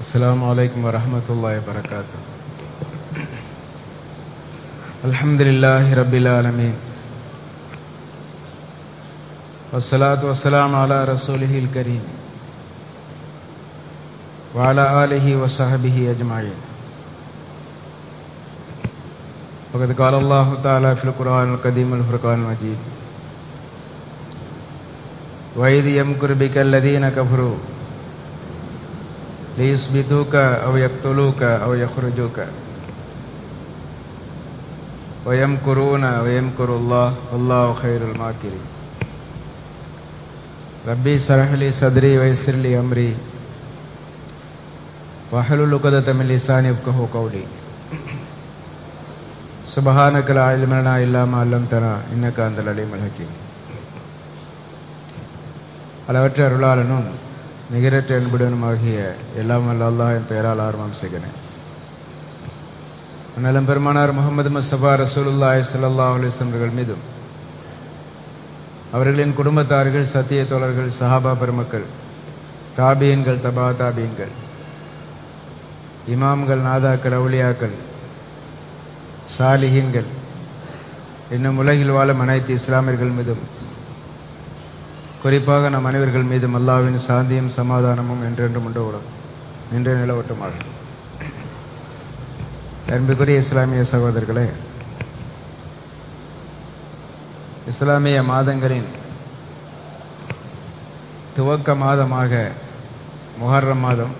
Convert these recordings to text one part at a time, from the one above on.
السلام عليكم ورحمة الله وبركاته الحمد لله رب العالمين والصلاة والسلام على رسوله الكريم وعلى آله وصحبه أجمعين وقد قال الله تعالى في القرآن القديم الفرقان المجيد وإذ يمكر بك الذين كفروا ليثبتوك أو يقتلوك أو يخرجوك ويمكرون ويمكر الله والله خير الماكرين ربي اشرح لي صدري ويسر لي أمري واحلل عقدة من لساني يفقهوا قولي سبحانك لا علم لنا إلا ما علمتنا إنك أنت العليم الحكيم அளவற்ற அருளாளனும் நிகரற்ற அன்புடனும் ஆகிய எல்லாம் வல்ல அல்லாஹின் பெயரால் ஆரம்பம் செய்கிறேன் அண்ணலம் பெருமானார் முகமது மசபா ரசூலுல்லாய் சல்லாஹ் அலிஸ்லம்கள் மீதும் அவர்களின் குடும்பத்தார்கள் சத்திய தோழர்கள் சஹாபா பெருமக்கள் தாபியன்கள் தபா தாபியன்கள் இமாம்கள் நாதாக்கள் அவுளியாக்கள் சாலிஹீன்கள் இன்னும் உலகில் வாழும் அனைத்து இஸ்லாமியர்கள் மீதும் குறிப்பாக நம் அனைவர்கள் மீதும் அல்லாவின் சாந்தியும் சமாதானமும் என்றென்றும் உண்டவுடன் நின்ற நிலவட்டமாக அன்புக்குரிய இஸ்லாமிய சகோதரர்களே இஸ்லாமிய மாதங்களின் துவக்க மாதமாக முஹர்ரம் மாதம்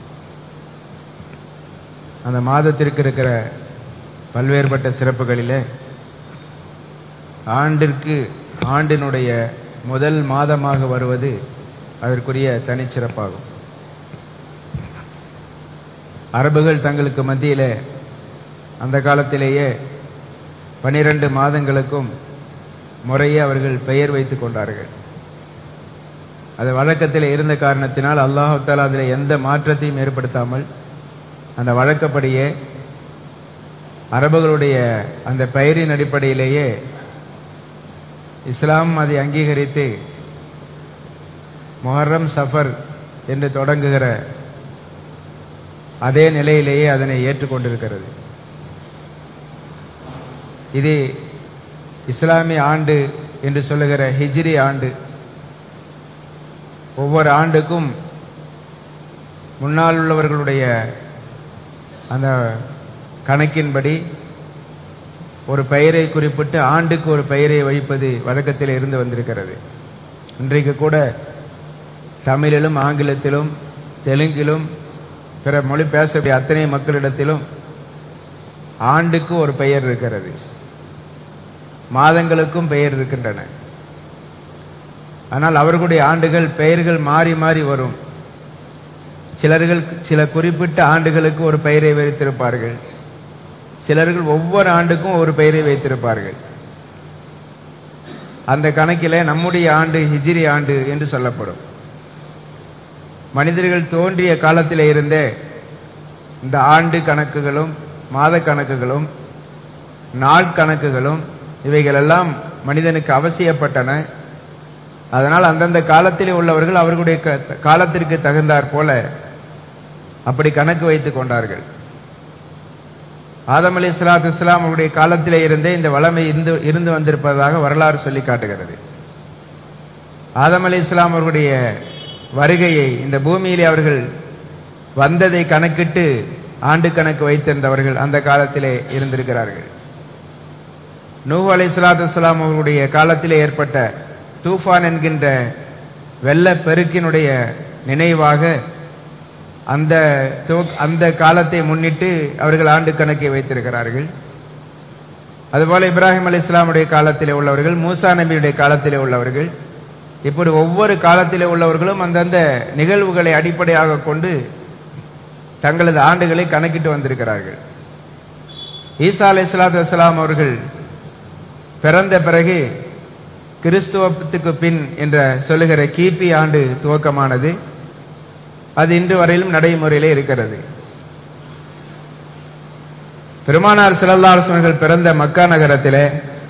அந்த மாதத்திற்கு இருக்கிற பல்வேறுபட்ட சிறப்புகளிலே ஆண்டிற்கு ஆண்டினுடைய முதல் மாதமாக வருவது அதற்குரிய தனிச்சிறப்பாகும் அரபுகள் தங்களுக்கு மத்தியிலே அந்த காலத்திலேயே பனிரெண்டு மாதங்களுக்கும் முறையே அவர்கள் பெயர் வைத்துக் கொண்டார்கள் அது வழக்கத்தில் இருந்த காரணத்தினால் அல்லாஹால அதில் எந்த மாற்றத்தையும் ஏற்படுத்தாமல் அந்த வழக்கப்படியே அரபுகளுடைய அந்த பெயரின் அடிப்படையிலேயே இஸ்லாம் அதை அங்கீகரித்து மொஹர்ரம் சஃபர் என்று தொடங்குகிற அதே நிலையிலேயே அதனை ஏற்றுக்கொண்டிருக்கிறது இது இஸ்லாமிய ஆண்டு என்று சொல்லுகிற ஹிஜ்ரி ஆண்டு ஒவ்வொரு ஆண்டுக்கும் முன்னால் உள்ளவர்களுடைய அந்த கணக்கின்படி ஒரு பெயரை குறிப்பிட்டு ஆண்டுக்கு ஒரு பெயரை வைப்பது வழக்கத்தில் இருந்து வந்திருக்கிறது இன்றைக்கு கூட தமிழிலும் ஆங்கிலத்திலும் தெலுங்கிலும் பிற மொழி பேசக்கூடிய அத்தனை மக்களிடத்திலும் ஆண்டுக்கு ஒரு பெயர் இருக்கிறது மாதங்களுக்கும் பெயர் இருக்கின்றன ஆனால் அவர்களுடைய ஆண்டுகள் பெயர்கள் மாறி மாறி வரும் சிலர்கள் சில குறிப்பிட்ட ஆண்டுகளுக்கு ஒரு பெயரை வைத்திருப்பார்கள் சிலர்கள் ஒவ்வொரு ஆண்டுக்கும் ஒரு பெயரை வைத்திருப்பார்கள் அந்த கணக்கிலே நம்முடைய ஆண்டு ஹிஜிரி ஆண்டு என்று சொல்லப்படும் மனிதர்கள் தோன்றிய காலத்திலே இருந்தே இந்த ஆண்டு கணக்குகளும் மாத கணக்குகளும் நாள் கணக்குகளும் இவைகளெல்லாம் மனிதனுக்கு அவசியப்பட்டன அதனால் அந்தந்த காலத்திலே உள்ளவர்கள் அவர்களுடைய காலத்திற்கு தகுந்தாற் போல அப்படி கணக்கு வைத்துக் கொண்டார்கள் ஆதம் அலி இஸ்லாத்து இஸ்லாம் அவருடைய காலத்திலே இருந்தே இந்த வளமை இருந்து இருந்து வந்திருப்பதாக வரலாறு சொல்லி காட்டுகிறது ஆதம் அலி இஸ்லாம் அவர்களுடைய வருகையை இந்த பூமியிலே அவர்கள் வந்ததை கணக்கிட்டு ஆண்டு கணக்கு வைத்திருந்தவர்கள் அந்த காலத்திலே இருந்திருக்கிறார்கள் நூஹ் அலி இஸ்லாத்து இஸ்லாம் அவர்களுடைய காலத்திலே ஏற்பட்ட தூஃபான் என்கின்ற வெள்ள பெருக்கினுடைய நினைவாக அந்த அந்த காலத்தை முன்னிட்டு அவர்கள் ஆண்டு கணக்கை வைத்திருக்கிறார்கள் அதுபோல இப்ராஹிம் அலி இஸ்லாமுடைய காலத்திலே உள்ளவர்கள் மூசா நபியுடைய காலத்திலே உள்ளவர்கள் இப்படி ஒவ்வொரு காலத்திலே உள்ளவர்களும் அந்தந்த நிகழ்வுகளை அடிப்படையாக கொண்டு தங்களது ஆண்டுகளை கணக்கிட்டு வந்திருக்கிறார்கள் ஈசா அலி இஸ்லாத்து வலாம் அவர்கள் பிறந்த பிறகு கிறிஸ்துவத்துக்கு பின் என்ற சொல்லுகிற கிபி ஆண்டு துவக்கமானது அது இன்று வரையிலும் நடைமுறையிலே இருக்கிறது பெருமானார் சிலல்லாசனர்கள் பிறந்த மக்கா நகரத்திலே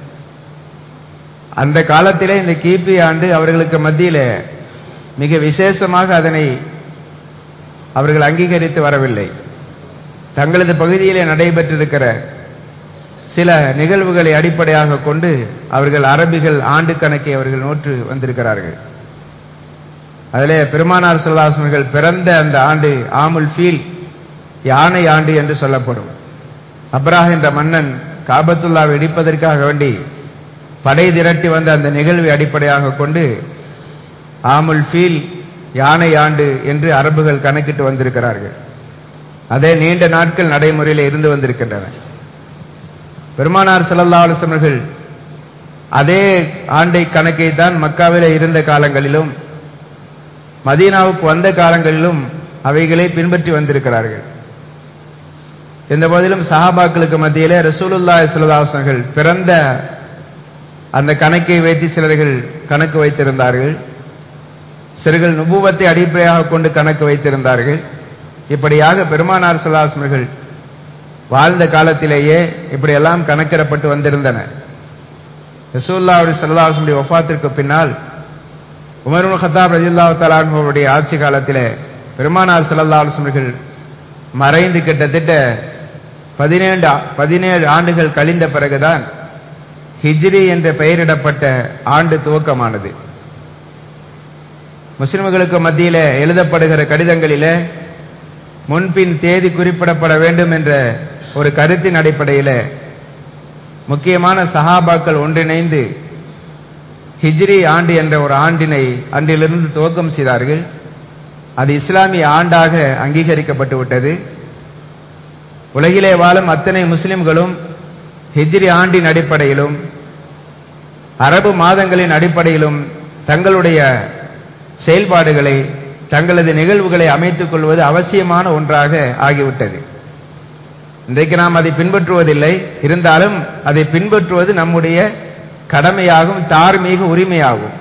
அந்த காலத்திலே இந்த கிபி ஆண்டு அவர்களுக்கு மத்தியிலே மிக விசேஷமாக அதனை அவர்கள் அங்கீகரித்து வரவில்லை தங்களது பகுதியிலே நடைபெற்றிருக்கிற சில நிகழ்வுகளை அடிப்படையாக கொண்டு அவர்கள் அரபிகள் ஆண்டு கணக்கை அவர்கள் நோற்று வந்திருக்கிறார்கள் அதிலே பெருமானார் சொல்லாசனர்கள் பிறந்த அந்த ஆண்டு ஆமுல் ஃபீல் யானை ஆண்டு என்று சொல்லப்படும் அப்ராஹ் என்ற மன்னன் காபத்துல்லாவை இடிப்பதற்காக வேண்டி படை திரட்டி வந்த அந்த நிகழ்வை அடிப்படையாக கொண்டு ஆமுல் ஃபீல் யானை ஆண்டு என்று அரபுகள் கணக்கிட்டு வந்திருக்கிறார்கள் அதே நீண்ட நாட்கள் நடைமுறையில் இருந்து வந்திருக்கின்றன பெருமானார் செல்லல்லா அலுவலர்கள் அதே ஆண்டை கணக்கை தான் மக்காவிலே இருந்த காலங்களிலும் மதீனாவுக்கு வந்த காலங்களிலும் அவைகளை பின்பற்றி வந்திருக்கிறார்கள் இந்த போதிலும் சஹாபாக்களுக்கு மத்தியிலே ரசூலுல்லா சிலதாசர்கள் பிறந்த அந்த கணக்கை வைத்து சிலர்கள் கணக்கு வைத்திருந்தார்கள் சிலர்கள் நுபுவத்தை அடிப்படையாக கொண்டு கணக்கு வைத்திருந்தார்கள் இப்படியாக பெருமானார் சிலாசனர்கள் வாழ்ந்த காலத்திலேயே இப்படியெல்லாம் கணக்கிடப்பட்டு வந்திருந்தன ரசூல்லா சல்லாஹனுடைய ஒஃபாத்திற்கு பின்னால் உமருல் ஹத்தாப் ரஜில்லா தலான்களுடைய ஆட்சி காலத்திலே பெருமானார் சல்லா அலுவலர்கள் மறைந்து கிட்டத்தட்ட பதினேழு பதினேழு ஆண்டுகள் கழிந்த பிறகுதான் ஹிஜ்ரி என்ற பெயரிடப்பட்ட ஆண்டு துவக்கமானது முஸ்லிம்களுக்கு மத்தியில எழுதப்படுகிற கடிதங்களிலே முன்பின் தேதி குறிப்பிடப்பட வேண்டும் என்ற ஒரு கருத்தின் அடிப்படையில் முக்கியமான சஹாபாக்கள் ஒன்றிணைந்து ஹிஜ்ரி ஆண்டு என்ற ஒரு ஆண்டினை அன்றிலிருந்து துவக்கம் செய்தார்கள் அது இஸ்லாமிய ஆண்டாக அங்கீகரிக்கப்பட்டு விட்டது உலகிலே வாழும் அத்தனை முஸ்லிம்களும் ஹிஜ்ரி ஆண்டின் அடிப்படையிலும் அரபு மாதங்களின் அடிப்படையிலும் தங்களுடைய செயல்பாடுகளை தங்களது நிகழ்வுகளை அமைத்துக் கொள்வது அவசியமான ஒன்றாக ஆகிவிட்டது இன்றைக்கு நாம் அதை பின்பற்றுவதில்லை இருந்தாலும் அதை பின்பற்றுவது நம்முடைய கடமையாகும் தார்மீக உரிமையாகும்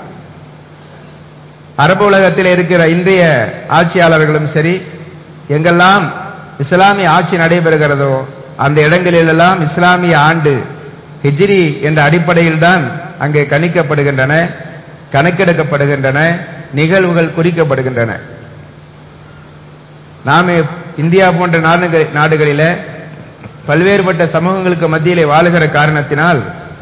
அரபு உலகத்தில் இருக்கிற இன்றைய ஆட்சியாளர்களும் சரி எங்கெல்லாம் இஸ்லாமிய ஆட்சி நடைபெறுகிறதோ அந்த இடங்களிலெல்லாம் இஸ்லாமிய ஆண்டு ஹிஜ்ரி என்ற அடிப்படையில் தான் அங்கே கணிக்கப்படுகின்றன கணக்கெடுக்கப்படுகின்றன நிகழ்வுகள் குறிக்கப்படுகின்றன நாம் இந்தியா போன்ற நாடுகளில பல்வேறுபட்ட சமூகங்களுக்கு மத்தியிலே வாழுகிற காரணத்தினால்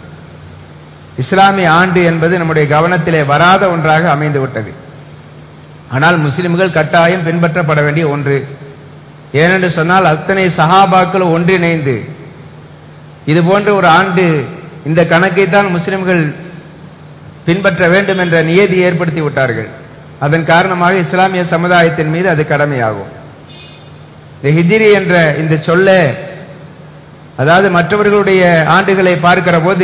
இஸ்லாமிய ஆண்டு என்பது நம்முடைய கவனத்திலே வராத ஒன்றாக அமைந்து விட்டது ஆனால் முஸ்லிம்கள் கட்டாயம் பின்பற்றப்பட வேண்டிய ஒன்று ஏனென்று சொன்னால் அத்தனை சஹாபாக்கள் ஒன்றிணைந்து இது போன்ற ஒரு ஆண்டு இந்த கணக்கை தான் முஸ்லிம்கள் பின்பற்ற வேண்டும் என்ற நியதி ஏற்படுத்தி விட்டார்கள் அதன் காரணமாக இஸ்லாமிய சமுதாயத்தின் மீது அது கடமையாகும் இந்த ஹிஜிரி என்ற இந்த சொல்ல அதாவது மற்றவர்களுடைய ஆண்டுகளை பார்க்கிற போது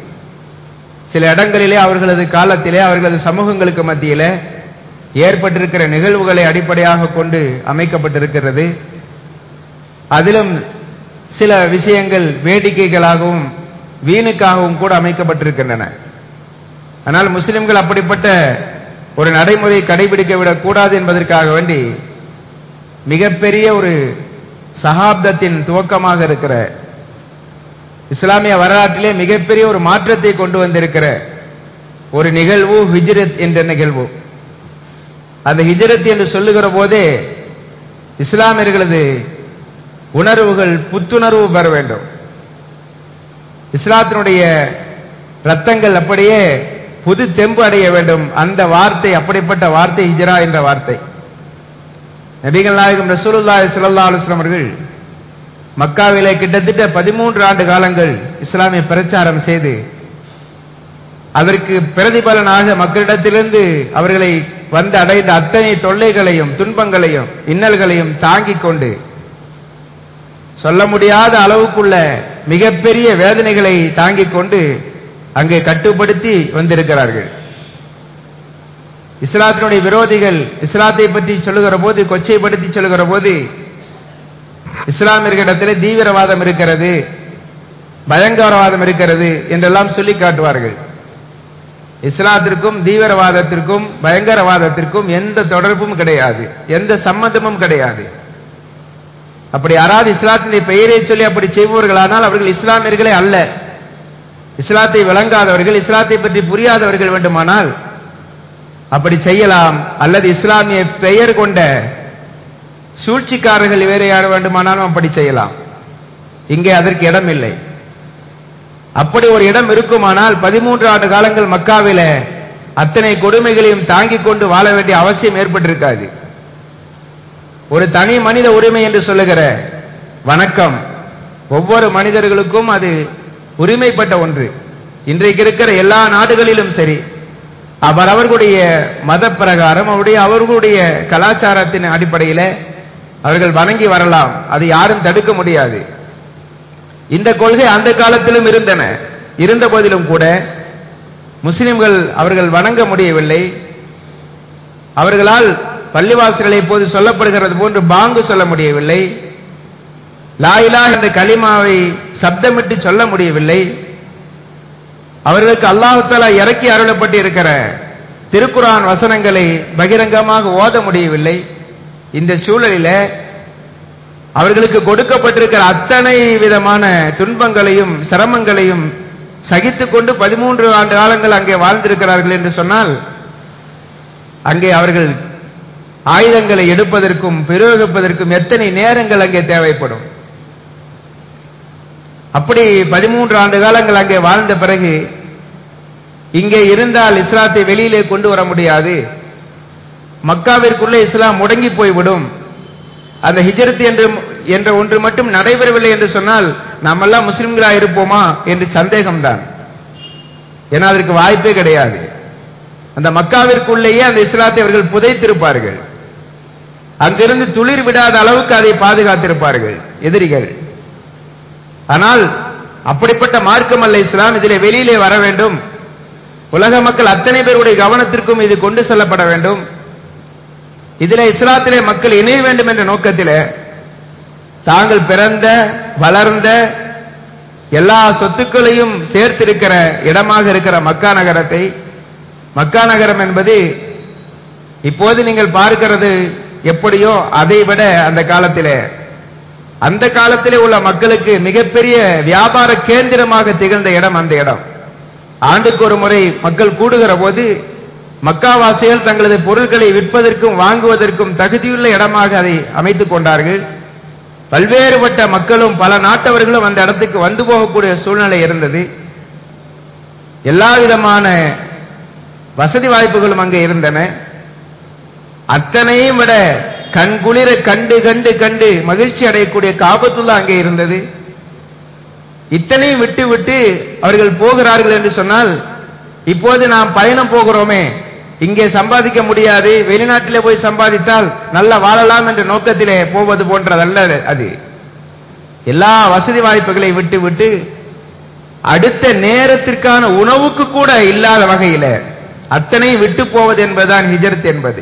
சில இடங்களிலே அவர்களது காலத்திலே அவர்களது சமூகங்களுக்கு மத்தியிலே ஏற்பட்டிருக்கிற நிகழ்வுகளை அடிப்படையாக கொண்டு அமைக்கப்பட்டிருக்கிறது அதிலும் சில விஷயங்கள் வேடிக்கைகளாகவும் வீணுக்காகவும் கூட அமைக்கப்பட்டிருக்கின்றன ஆனால் முஸ்லிம்கள் அப்படிப்பட்ட ஒரு நடைமுறையை கடைபிடிக்க விடக்கூடாது என்பதற்காக வேண்டி மிகப்பெரிய ஒரு சகாப்தத்தின் துவக்கமாக இருக்கிற இஸ்லாமிய வரலாற்றிலே மிகப்பெரிய ஒரு மாற்றத்தை கொண்டு வந்திருக்கிற ஒரு நிகழ்வு ஹிஜ்ரத் என்ற நிகழ்வு அந்த ஹிஜ்ரத் என்று சொல்லுகிற போதே இஸ்லாமியர்களது உணர்வுகள் புத்துணர்வு பெற வேண்டும் இஸ்லாத்தினுடைய ரத்தங்கள் அப்படியே புது தெம்பு அடைய வேண்டும் அந்த வார்த்தை அப்படிப்பட்ட வார்த்தை ஹிஜ்ரா என்ற வார்த்தை நபிகள் நாயகம் ரசூலுல்லாஹி ஸல்லல்லாஹு அலைஹி வஸல்லம் அவர்கள் மக்காவிலே கிட்டத்தட்ட பதிமூன்று ஆண்டு காலங்கள் இஸ்லாமிய பிரச்சாரம் செய்து அதற்கு பிரதிபலனாக மக்களிடத்திலிருந்து அவர்களை வந்து அடைந்த அத்தனை தொல்லைகளையும் துன்பங்களையும் இன்னல்களையும் தாங்கிக் கொண்டு சொல்ல முடியாத அளவுக்குள்ள மிகப்பெரிய வேதனைகளை தாங்கிக் கொண்டு அங்கே கட்டுப்படுத்தி வந்திருக்கிறார்கள் இஸ்லாத்தினுடைய விரோதிகள் இஸ்லாத்தை பற்றி சொல்லுகிற போது கொச்சைப்படுத்தி சொல்லுகிற போது இஸ்லாமியர்களிடத்தில் தீவிரவாதம் இருக்கிறது பயங்கரவாதம் இருக்கிறது என்றெல்லாம் சொல்லி காட்டுவார்கள் இஸ்லாத்திற்கும் தீவிரவாதத்திற்கும் பயங்கரவாதத்திற்கும் எந்த தொடர்பும் கிடையாது எந்த சம்பந்தமும் கிடையாது அப்படி யாராவது இஸ்லாத்தினுடைய பெயரை சொல்லி அப்படி செய்பவர்களானால் அவர்கள் இஸ்லாமியர்களே அல்ல இஸ்லாத்தை விளங்காதவர்கள் இஸ்லாத்தை பற்றி புரியாதவர்கள் வேண்டுமானால் அப்படி செய்யலாம் அல்லது இஸ்லாமிய பெயர் கொண்ட சூழ்ச்சிக்காரர்கள் வேறு யார் வேண்டுமானாலும் அப்படி செய்யலாம் இங்கே அதற்கு இடம் இல்லை அப்படி ஒரு இடம் இருக்குமானால் பதிமூன்று ஆண்டு காலங்கள் மக்காவில அத்தனை கொடுமைகளையும் தாங்கிக் கொண்டு வாழ வேண்டிய அவசியம் ஏற்பட்டிருக்காது ஒரு தனி மனித உரிமை என்று சொல்லுகிற வணக்கம் ஒவ்வொரு மனிதர்களுக்கும் அது உரிமைப்பட்ட ஒன்று இன்றைக்கு இருக்கிற எல்லா நாடுகளிலும் சரி அவர் அவர்களுடைய மத பிரகாரம் அவருடைய அவர்களுடைய கலாச்சாரத்தின் அடிப்படையில் அவர்கள் வணங்கி வரலாம் அது யாரும் தடுக்க முடியாது இந்த கொள்கை அந்த காலத்திலும் இருந்தன இருந்த போதிலும் கூட முஸ்லிம்கள் அவர்கள் வணங்க முடியவில்லை அவர்களால் பள்ளிவாசல்களை இப்போது சொல்லப்படுகிறது போன்று பாங்கு சொல்ல முடியவில்லை லாயிலா என்ற கலிமாவை சப்தமிட்டு சொல்ல முடியவில்லை அவர்களுக்கு அல்லாஹாலா இறக்கி அருளப்பட்டு இருக்கிற திருக்குரான் வசனங்களை பகிரங்கமாக ஓத முடியவில்லை இந்த சூழலில அவர்களுக்கு கொடுக்கப்பட்டிருக்கிற அத்தனை விதமான துன்பங்களையும் சிரமங்களையும் சகித்துக் கொண்டு பதிமூன்று ஆண்டு காலங்கள் அங்கே வாழ்ந்திருக்கிறார்கள் என்று சொன்னால் அங்கே அவர்கள் ஆயுதங்களை எடுப்பதற்கும் பிரயோகிப்பதற்கும் எத்தனை நேரங்கள் அங்கே தேவைப்படும் அப்படி பதிமூன்று ஆண்டு காலங்கள் அங்கே வாழ்ந்த பிறகு இங்கே இருந்தால் இஸ்லாத்தை வெளியிலே கொண்டு வர முடியாது மக்காவிற்குள்ளே இஸ்லாம் முடங்கி போய்விடும் அந்த ஹிஜரத் என்று என்ற ஒன்று மட்டும் நடைபெறவில்லை என்று சொன்னால் நாமெல்லாம் முஸ்லிம்களா இருப்போமா என்று சந்தேகம்தான் ஏன்னா அதற்கு வாய்ப்பே கிடையாது அந்த மக்காவிற்குள்ளேயே அந்த இஸ்லாத்தை அவர்கள் புதைத்திருப்பார்கள் அங்கிருந்து துளிர் விடாத அளவுக்கு அதை பாதுகாத்திருப்பார்கள் எதிரிகள் ஆனால் அப்படிப்பட்ட மார்க்கம் அல்ல இஸ்லாம் இதிலே வெளியிலே வர வேண்டும் உலக மக்கள் அத்தனை பேருடைய கவனத்திற்கும் இது கொண்டு செல்லப்பட வேண்டும் இதிலே இஸ்லாத்திலே மக்கள் இணைய வேண்டும் என்ற நோக்கத்திலே தாங்கள் பிறந்த வளர்ந்த எல்லா சொத்துக்களையும் சேர்த்திருக்கிற இடமாக இருக்கிற மக்கா நகரத்தை மக்கா நகரம் என்பது இப்போது நீங்கள் பார்க்கிறது எப்படியோ அதை விட அந்த காலத்திலே அந்த காலத்திலே உள்ள மக்களுக்கு மிகப்பெரிய வியாபார கேந்திரமாக திகழ்ந்த இடம் அந்த இடம் ஆண்டுக்கு ஒரு முறை மக்கள் கூடுகிற போது மக்காவாசிகள் தங்களது பொருட்களை விற்பதற்கும் வாங்குவதற்கும் தகுதியுள்ள இடமாக அதை அமைத்துக் கொண்டார்கள் பல்வேறுபட்ட மக்களும் பல நாட்டவர்களும் அந்த இடத்துக்கு வந்து போகக்கூடிய சூழ்நிலை இருந்தது எல்லா விதமான வசதி வாய்ப்புகளும் அங்கே இருந்தன அத்தனையும் விட கண்குளிர கண்டு கண்டு கண்டு மகிழ்ச்சி அடையக்கூடிய காபத்துள்ளா அங்கே இருந்தது இத்தனையும் விட்டு விட்டு அவர்கள் போகிறார்கள் என்று சொன்னால் இப்போது நாம் பயணம் போகிறோமே இங்கே சம்பாதிக்க முடியாது வெளிநாட்டிலே போய் சம்பாதித்தால் நல்லா வாழலாம் என்ற நோக்கத்திலே போவது போன்றதல்ல அது எல்லா வசதி வாய்ப்புகளை விட்டு விட்டு அடுத்த நேரத்திற்கான உணவுக்கு கூட இல்லாத வகையில அத்தனை விட்டு போவது என்பதுதான் ஹிஜரத் என்பது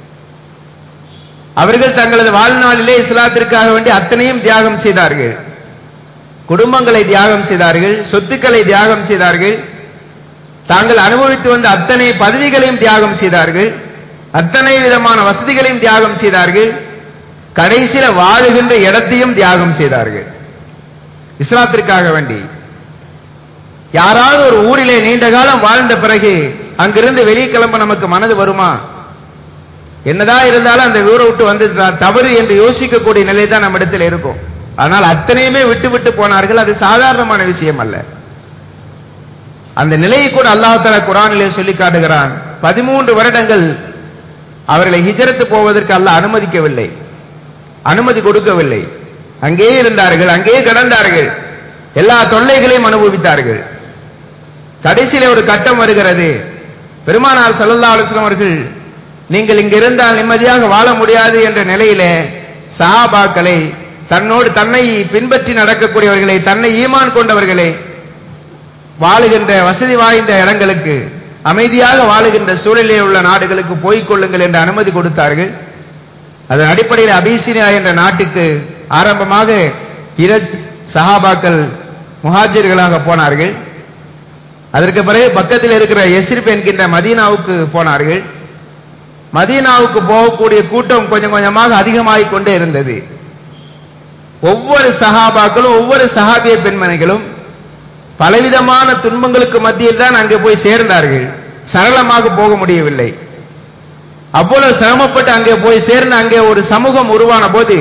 அவர்கள் தங்களது வாழ்நாளிலே இஸ்லாத்திற்காக வேண்டி அத்தனையும் தியாகம் செய்தார்கள் குடும்பங்களை தியாகம் செய்தார்கள் சொத்துக்களை தியாகம் செய்தார்கள் தாங்கள் அனுபவித்து வந்த அத்தனை பதவிகளையும் தியாகம் செய்தார்கள் அத்தனை விதமான வசதிகளையும் தியாகம் செய்தார்கள் கடைசியில வாழுகின்ற இடத்தையும் தியாகம் செய்தார்கள் இஸ்லாத்திற்காக வேண்டி யாராவது ஒரு ஊரிலே நீண்ட காலம் வாழ்ந்த பிறகு அங்கிருந்து வெளியே கிளம்ப நமக்கு மனது வருமா என்னதான் இருந்தாலும் அந்த ஊரை விட்டு வந்து தவறு என்று யோசிக்கக்கூடிய நிலை தான் நம்ம இடத்துல இருக்கும் ஆனால் அத்தனையுமே விட்டு விட்டு போனார்கள் அது சாதாரணமான விஷயம் அல்ல அந்த நிலையை கூட அல்லாஹால குரானிலே சொல்லி காட்டுகிறான் பதிமூன்று வருடங்கள் அவர்களை ஹிஜரத்து போவதற்கு அல்ல அனுமதிக்கவில்லை அனுமதி கொடுக்கவில்லை அங்கே இருந்தார்கள் அங்கே கடந்தார்கள் எல்லா தொல்லைகளையும் அனுபவித்தார்கள் கடைசியில ஒரு கட்டம் வருகிறது பெருமானார் சல்லல்லா அலுவலம் அவர்கள் நீங்கள் இங்க இருந்தால் நிம்மதியாக வாழ முடியாது என்ற நிலையிலே சஹாபாக்களை தன்னோடு தன்னை பின்பற்றி நடக்கக்கூடியவர்களை தன்னை ஈமான் கொண்டவர்களை வாழுகின்ற வசதி வாய்ந்த இடங்களுக்கு அமைதியாக வாழுகின்ற சூழலிலே உள்ள நாடுகளுக்கு போய்க் கொள்ளுங்கள் என்று அனுமதி கொடுத்தார்கள் அதன் அடிப்படையில் அபிசீனியா என்ற நாட்டுக்கு ஆரம்பமாக இர சஹாபாக்கள் முஹாஜிர்களாக போனார்கள் அதற்கு பிறகு பக்கத்தில் இருக்கிற எஸ்ரிப் என்கின்ற மதீனாவுக்கு போனார்கள் மதீனாவுக்கு போகக்கூடிய கூட்டம் கொஞ்சம் கொஞ்சமாக அதிகமாகிக் கொண்டே இருந்தது ஒவ்வொரு சஹாபாக்களும் ஒவ்வொரு சஹாபிய பெண்மணிகளும் பலவிதமான துன்பங்களுக்கு மத்தியில் தான் அங்கே போய் சேர்ந்தார்கள் சரளமாக போக முடியவில்லை அவ்வளவு சிரமப்பட்டு அங்கே போய் சேர்ந்து அங்கே ஒரு சமூகம் உருவான போது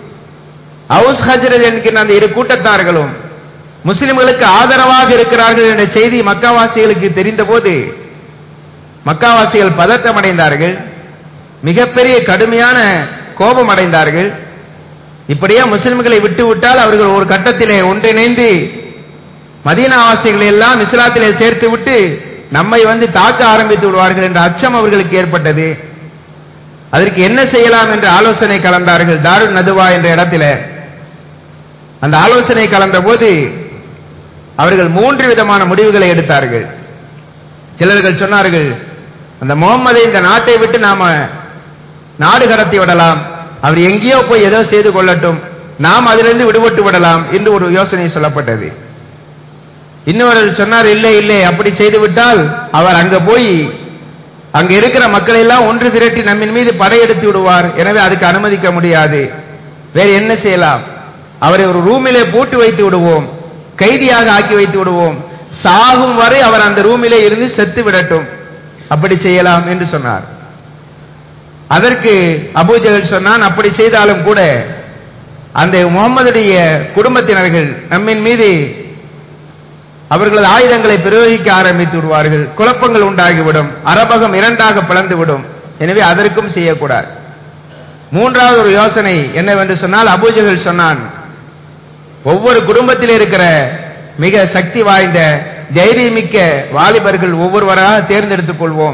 அவுஸ் ஹஜரத் என்கிற அந்த இரு கூட்டத்தார்களும் முஸ்லிம்களுக்கு ஆதரவாக இருக்கிறார்கள் என்ற செய்தி மக்காவாசிகளுக்கு தெரிந்தபோது மக்காவாசிகள் பதட்டம் அடைந்தார்கள் மிகப்பெரிய கடுமையான கோபம் அடைந்தார்கள் இப்படியே முஸ்லிம்களை விட்டு விட்டால் அவர்கள் ஒரு கட்டத்திலே ஒன்றிணைந்து மதீனாவாசிகளை எல்லாம் இஸ்லாத்திலே சேர்த்து விட்டு நம்மை வந்து தாக்க ஆரம்பித்து விடுவார்கள் என்ற அச்சம் அவர்களுக்கு ஏற்பட்டது அதற்கு என்ன செய்யலாம் என்று ஆலோசனை கலந்தார்கள் தாருல் நதுவா என்ற இடத்துல அந்த ஆலோசனை கலந்த போது அவர்கள் மூன்று விதமான முடிவுகளை எடுத்தார்கள் சிலர்கள் சொன்னார்கள் அந்த முகம்மதை இந்த நாட்டை விட்டு நாம நாடு கடத்தி விடலாம் அவர் எங்கேயோ போய் ஏதோ செய்து கொள்ளட்டும் நாம் அதிலிருந்து விடுபட்டு விடலாம் என்று ஒரு யோசனை சொல்லப்பட்டது இன்னொருவர் சொன்னார் இல்லை இல்லை அப்படி செய்து விட்டால் அவர் அங்க போய் அங்க இருக்கிற மக்களை எல்லாம் ஒன்று திரட்டி நம்மின் மீது படையெடுத்து விடுவார் எனவே அதுக்கு அனுமதிக்க முடியாது வேறு என்ன செய்யலாம் அவரை ஒரு ரூமிலே போட்டு வைத்து விடுவோம் கைதியாக ஆக்கி வைத்து விடுவோம் சாகும் வரை அவர் அந்த ரூமிலே இருந்து செத்து விடட்டும் அப்படி செய்யலாம் என்று சொன்னார் அதற்கு அபூஜகல் சொன்னான் அப்படி செய்தாலும் கூட அந்த முகம்மதுடைய குடும்பத்தினர்கள் நம்மின் மீது அவர்களது ஆயுதங்களை பிரயோகிக்க ஆரம்பித்து விடுவார்கள் குழப்பங்கள் உண்டாகிவிடும் அரபகம் இரண்டாக பிளந்துவிடும் எனவே அதற்கும் செய்யக்கூடாது மூன்றாவது ஒரு யோசனை என்னவென்று சொன்னால் அபூஜகல் சொன்னான் ஒவ்வொரு குடும்பத்தில் இருக்கிற மிக சக்தி வாய்ந்த தைரியமிக்க வாலிபர்கள் ஒவ்வொருவராக தேர்ந்தெடுத்துக் கொள்வோம்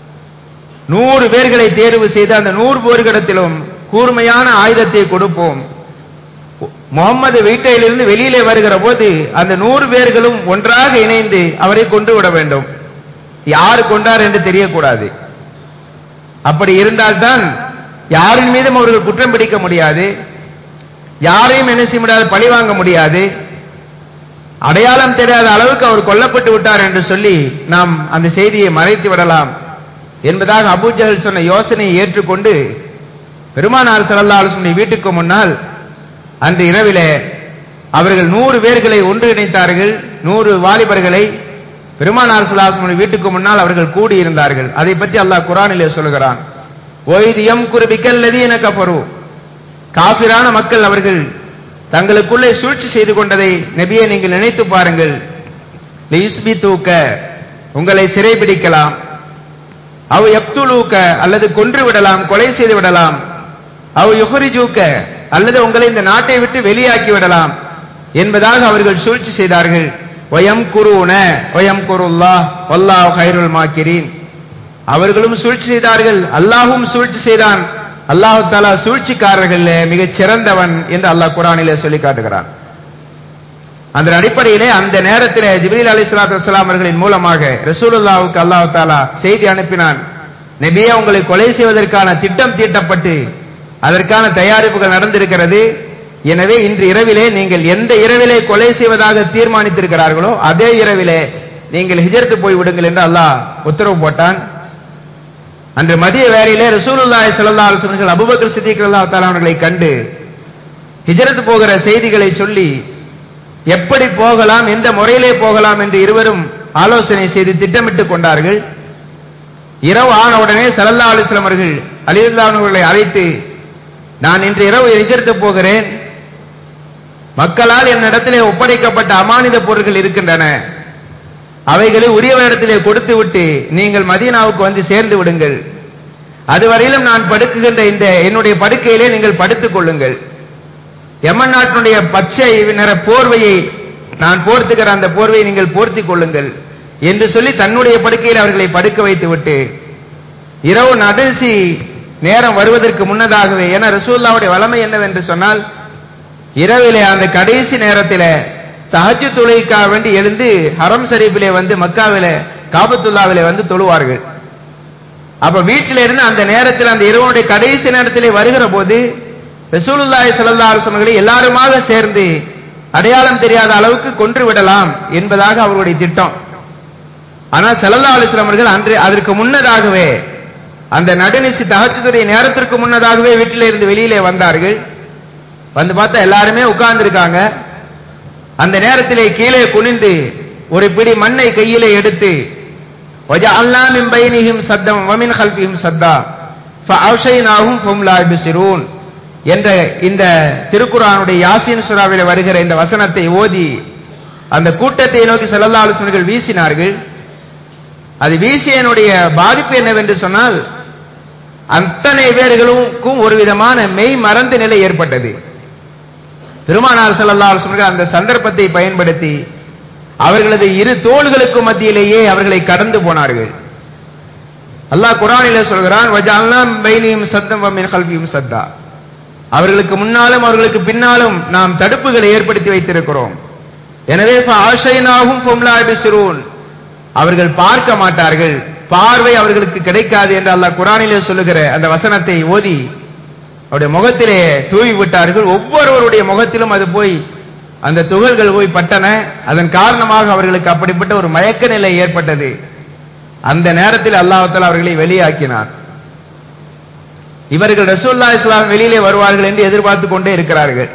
நூறு பேர்களை தேர்வு செய்து அந்த நூறு பேர்களிடத்திலும் கூர்மையான ஆயுதத்தை கொடுப்போம் முகம்மது வீட்டையிலிருந்து வெளியிலே வருகிற போது அந்த நூறு பேர்களும் ஒன்றாக இணைந்து அவரை கொண்டு விட வேண்டும் யார் கொண்டார் என்று தெரியக்கூடாது அப்படி இருந்தால்தான் யாரின் மீதும் அவர்கள் குற்றம் பிடிக்க முடியாது யாரையும் என்ன செய்ய முடியாது பழி வாங்க முடியாது அடையாளம் தெரியாத அளவுக்கு அவர் கொல்லப்பட்டு விட்டார் என்று சொல்லி நாம் அந்த செய்தியை மறைத்து விடலாம் என்பதாக அபூஜஹல் சொன்ன யோசனையை ஏற்றுக்கொண்டு பெருமானார் ஸல்லல்லாஹு அலைஹி வஸல்லம் வீட்டுக்கு முன்னால் அன்று இரவிலே அவர்கள் நூறு பேர்களை ஒன்றிணைத்தார்கள் நூறு வாலிபர்களை பெருமானார் ஸல்லல்லாஹு அலைஹி வஸல்லம் வீட்டுக்கு முன்னால் அவர்கள் கூடியிருந்தார்கள் அதை பற்றி அல்லாஹ் குர்ஆனிலே சொல்கிறான் ஒய்து எம் குருபிக்கல்லதீன கஃபரு காபிரான மக்கள் அவர்கள் தங்களுக்குள்ளே சூழ்ச்சி செய்து கொண்டதை நபியை நீங்கள் நினைத்து பாருங்கள் லியுஸ்பி தூக்க உங்களை சிறைபிடிக்கலாம் அவ் எப்துலூக்க அல்லது கொன்று விடலாம் கொலை செய்து விடலாம் அவ் யுஹரிஜூக்க அல்லது உங்களை இந்த நாட்டை விட்டு வெளியாக்கி விடலாம் என்பதாக அவர்கள் சூழ்ச்சி செய்தார்கள் ஒயம் குருன ஒயம் குருல்லா வல்லாஹ் ஹைருல் மாக்கிரீன் அவர்களும் சூழ்ச்சி செய்தார்கள் அல்லாஹும் சூழ்ச்சி செய்தான் அல்லாஹு தாலா சூழ்ச்சிக்காரர்கள் மிகச் சிறந்தவன் என்று அல்லாஹ் குரானிலே சொல்லி காட்டுகிறான் அந்த அடிப்படையிலே அந்த நேரத்திலே ஜிப்ரீல் அலி சலாத்து வலாம் அவர்களின் மூலமாக ரசூலுல்லாவுக்கு அல்லாஹு தாலா செய்தி அனுப்பினான் நபியே உங்களை கொலை செய்வதற்கான திட்டம் தீட்டப்பட்டு அதற்கான தயாரிப்புகள் நடந்திருக்கிறது எனவே இன்று இரவிலே நீங்கள் எந்த இரவிலே கொலை செய்வதாக தீர்மானித்திருக்கிறார்களோ அதே இரவிலே நீங்கள் ஹிஜரத்து போய் விடுங்கள் என்று அல்லாஹ் உத்தரவு போட்டான் அன்று மதிய வேளையிலே ரசூலுல்லாஹி ஸல்லல்லாஹு அலைஹி வஸல்லம் அபூபக்கர் சித்திக் ரலியல்லாஹு தஆலா அவர்களை கண்டு ஹிஜ்ரத் போகிற செய்திகளை சொல்லி எப்படி போகலாம் எந்த முறையிலே போகலாம் என்று இருவரும் ஆலோசனை செய்து திட்டமிட்டுக் கொண்டார்கள் இரவு ஆன உடனே ஸல்லல்லாஹு அலைஹி வஸல்லம் அவர்கள் அலியுல்லாஹ் அவர்களை அழைத்து நான் இன்று இரவு ஹிஜ்ரத் போகிறேன் மக்களால் என்னிடத்திலே ஒப்படைக்கப்பட்ட அமானித பொருட்கள் இருக்கின்றன அவைகளை உரியவரிடத்திலே கொடுத்து விட்டு நீங்கள் மதீனாவுக்கு வந்து சேர்ந்து விடுங்கள் அதுவரையிலும் நான் படுக்குகின்ற இந்த என்னுடைய படுக்கையிலே நீங்கள் படுத்துக் கொள்ளுங்கள் யமன் நாட்டினுடைய பச்சை நிற போர்வையை நான் போர்த்துகிற அந்த போர்வையை நீங்கள் போர்த்திக் கொள்ளுங்கள் என்று சொல்லி தன்னுடைய படுக்கையில் அவர்களை படுக்க வைத்து விட்டு இரவு நடுசி நேரம் வருவதற்கு முன்னதாகவே என ரசூல்லாவுடைய வளமை என்னவென்று சொன்னால் இரவிலே அந்த கடைசி நேரத்திலே தஹஜ் தொழுகைக்காக வேண்டி எழுந்து ஹரம் ஷரீஃபிலே வந்து மக்காவிலே காபத்துல்லாவிலே வந்து தொழுவார்கள் அப்ப வீட்டில இருந்து அந்த நேரத்தில் அந்த இரவனுடைய கடைசி நேரத்திலே வருகிற போது ரசூலுல்லாஹி ஸல்லல்லாஹு அலைஹி வஸல்லம் எல்லாருமாக சேர்ந்து அடையாளம் தெரியாத அளவுக்கு கொன்று விடலாம் என்பதாக அவருடைய திட்டம் ஆனால் ஸல்லல்லாஹு அலைஹி வஸல்லம் அவர்கள் அன்று அதற்கு முன்னதாகவே அந்த நடுநிசி தஹஜ்ஜுடைய நேரத்திற்கு முன்னதாகவே வீட்டில இருந்து வெளியிலே வந்தார்கள் வந்து பார்த்தா எல்லாருமே உட்கார்ந்து இருக்காங்க அந்த நேரத்திலே கீழே குனிந்து ஒரு பிடி மண்ணை கையிலே எடுத்து وَجَعَلْنَا مِنْ بَيْنِهِمْ سَدًّا وَمِنْ خَلْفِهِمْ سَدًّا ஃபஅவ்ஷைனாஹும் ஃபஹும் லா யுப்சிரூன் என்ற இந்த திருக்குர்ஆனுடைய யாசீன் சூராவிலே வருகிற இந்த வசனத்தை ஓதி அந்த கூட்டத்தை நோக்கி ஸல்லல்லாஹு அலைஹி வஸல்லம் வீசினார்கள் அது வீசியனுடைய பாதிப்பு என்னவென்று சொன்னால் அத்தனை பேர்களுக்கும் ஒரு விதமான மெய் மறந்த நிலை ஏற்பட்டது பெருமானார் ஸல்லல்லாஹு அலைஹி வஸல்லம் அந்த சந்தர்ப்பத்தை பயன்படுத்தி அவர்களது இரு தோள்களுக்கு மத்தியிலேயே அவர்களை கடந்து போனார்கள் அல்லாஹ் குர்ஆனிலே சொல்கிறான் வஜஅல்னா பைனிஹிம் சத்தம் வ மின் கல்பிஹிம் சத்தா அவர்களுக்கு முன்னாலும் அவர்களுக்கு பின்னாலும் நாம் தடுப்புகளை ஏற்படுத்தி வைத்திருக்கிறோம் எனவே ஆஷைனாகும் ஃபும்லா பிஸ்ரூன் அவர்கள் பார்க்க மாட்டார்கள் பார்வை அவர்களுக்கு கிடைக்காது என்று அல்லாஹ் குர்ஆனிலே சொல்லுகிற அந்த வசனத்தை ஓதி அவருடைய முகத்திலே தூவி விட்டார்கள் ஒவ்வொருவருடைய முகத்திலும் அது போய் அந்த துகள்கள் போய் பட்டன அதன் காரணமாக அவர்களுக்கு அப்படிப்பட்ட ஒரு மயக்க நிலை ஏற்பட்டது அந்த நேரத்தில் அல்லாஹால அவர்களை வெளியாக்கினார் இவர்கள் ரசூல்லா இஸ்லாம் வெளியிலே வருவார்கள் என்று எதிர்பார்த்து கொண்டே இருக்கிறார்கள்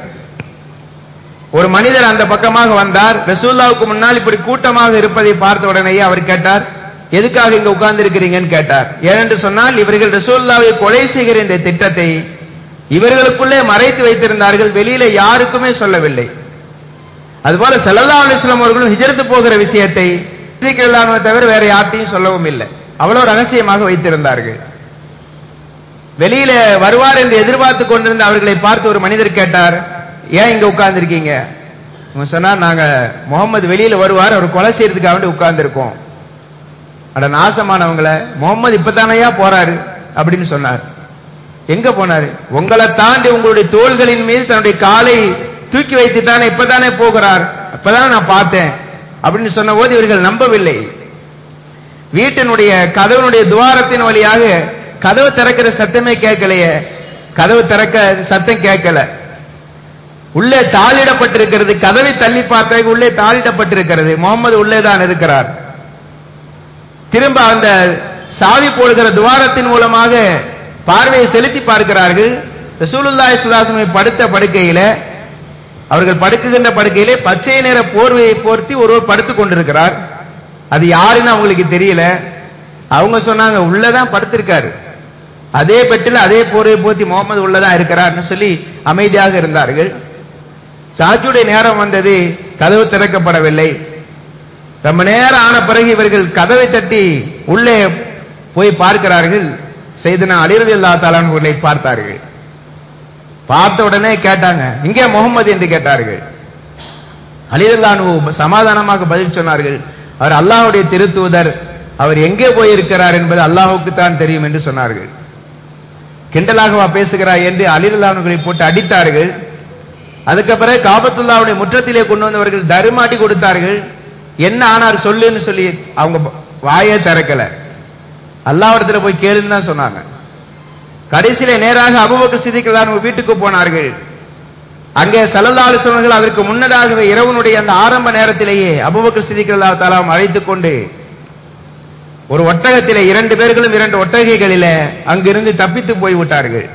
ஒரு மனிதர் அந்த பக்கமாக வந்தார் ரசூல்லாவுக்கு முன்னால் இப்படி கூட்டமாக இருப்பதை பார்த்த உடனேயே அவர் கேட்டார் எதுக்காக இங்க உட்கார்ந்து இருக்கிறீங்கன்னு கேட்டார் ஏனென்று சொன்னால் இவர்கள் ரசூல்லாவை கொலை செய்கிற இந்த திட்டத்தை இவர்களுக்குள்ளே மறைத்து வைத்திருந்தார்கள் வெளியில யாருக்குமே சொல்லவில்லை அதுபோல செல்லல்லா அலிஸ்லாம் அவர்களும் ஹிஜரத்து போகிற விஷயத்தை இல்லாம தவிர வேற யார்ட்டையும் சொல்லவும் இல்லை அவ்வளவு ரகசியமாக வைத்திருந்தார்கள் வெளியில வருவார் என்று எதிர்பார்த்து கொண்டிருந்த அவர்களை பார்த்து ஒரு மனிதர் கேட்டார் ஏன் இங்க உட்கார்ந்து இருக்கீங்க சொன்னார் நாங்க முகமது வெளியில வருவார் அவர் கொலை செய்யறதுக்காக வேண்டி உட்கார்ந்து இருக்கோம் அட நாசமானவங்கள முகமது இப்பதானையா போறாரு அப்படின்னு சொன்னார் எங்க போனாரு உங்களை தாண்டி உங்களுடைய தோள்களின் மீது தன்னுடைய காலை தூக்கி வைத்து தானே இப்பதானே போகிறார் அப்பதான் நான் பார்த்தேன் அப்படின்னு சொன்ன போது இவர்கள் நம்பவில்லை வீட்டினுடைய கதவனுடைய துவாரத்தின் வழியாக கதவு திறக்கிற சத்தமே கேட்கலையே கதவு திறக்க சத்தம் கேட்கல உள்ளே தாளிடப்பட்டிருக்கிறது கதவை தள்ளி பார்த்த உள்ளே தாளிடப்பட்டிருக்கிறது முகமது உள்ளே தான் இருக்கிறார் திரும்ப அந்த சாவி போடுகிற துவாரத்தின் மூலமாக பார்வையை செலுத்தி பார்க்கிறார்கள் ரசூலுல்லாஹி சுல்லாசமை படுத்த படுக்கையில அவர்கள் படுக்குகின்ற படுக்கையிலே பச்சை நிற போர்வையை போர்த்தி ஒருவர் படுத்துக் கொண்டிருக்கிறார் அது யாருன்னு அவங்களுக்கு தெரியல அவங்க சொன்னாங்க உள்ளதான் படுத்திருக்காரு அதே பெட்டில் அதே போர்வை போர்த்தி முகமது உள்ளதான் இருக்கிறார்னு சொல்லி அமைதியாக இருந்தார்கள் சாஜுடைய நேரம் வந்தது கதவு திறக்கப்படவில்லை ரொம்ப நேரம் ஆன பிறகு இவர்கள் கதவை தட்டி உள்ளே போய் பார்க்கிறார்கள் செய்தனா அலிரதி அல்லா தாலான்களை பார்த்தார்கள் பார்த்த உடனே கேட்டாங்க இங்கே முகமது என்று கேட்டார்கள் அலிரல்லானு சமாதானமாக பதில் சொன்னார்கள் அவர் அல்லாஹுடைய திருத்தூதர் அவர் எங்கே போயிருக்கிறார் என்பது அல்லாஹுக்கு தான் தெரியும் என்று சொன்னார்கள் கிண்டலாகவா பேசுகிறார் என்று அலிரல்லானுகளை போட்டு அடித்தார்கள் அதுக்கு பிறகு காபத்துல்லாவுடைய முற்றத்திலே கொண்டு வந்தவர்கள் தருமாட்டி கொடுத்தார்கள் என்ன ஆனார் சொல்லுன்னு சொல்லி அவங்க வாயே திறக்கல அல்லாவிடத்துல போய் கேளுன்னு தான் சொன்னாங்க கடைசியில நேராக அபுபக்கர் சிதிக்கதான் வீட்டுக்கு போனார்கள் அங்கே சல்லல்லாலு சொன்னர்கள் அதற்கு முன்னதாகவே இரவனுடைய அந்த ஆரம்ப நேரத்திலேயே அபுபக்கர் சிதிக்கிறதா தாலாம் அழைத்துக் கொண்டு ஒரு ஒட்டகத்திலே இரண்டு பேர்களும் இரண்டு ஒட்டகைகளில அங்கிருந்து தப்பித்து போய் விட்டார்கள்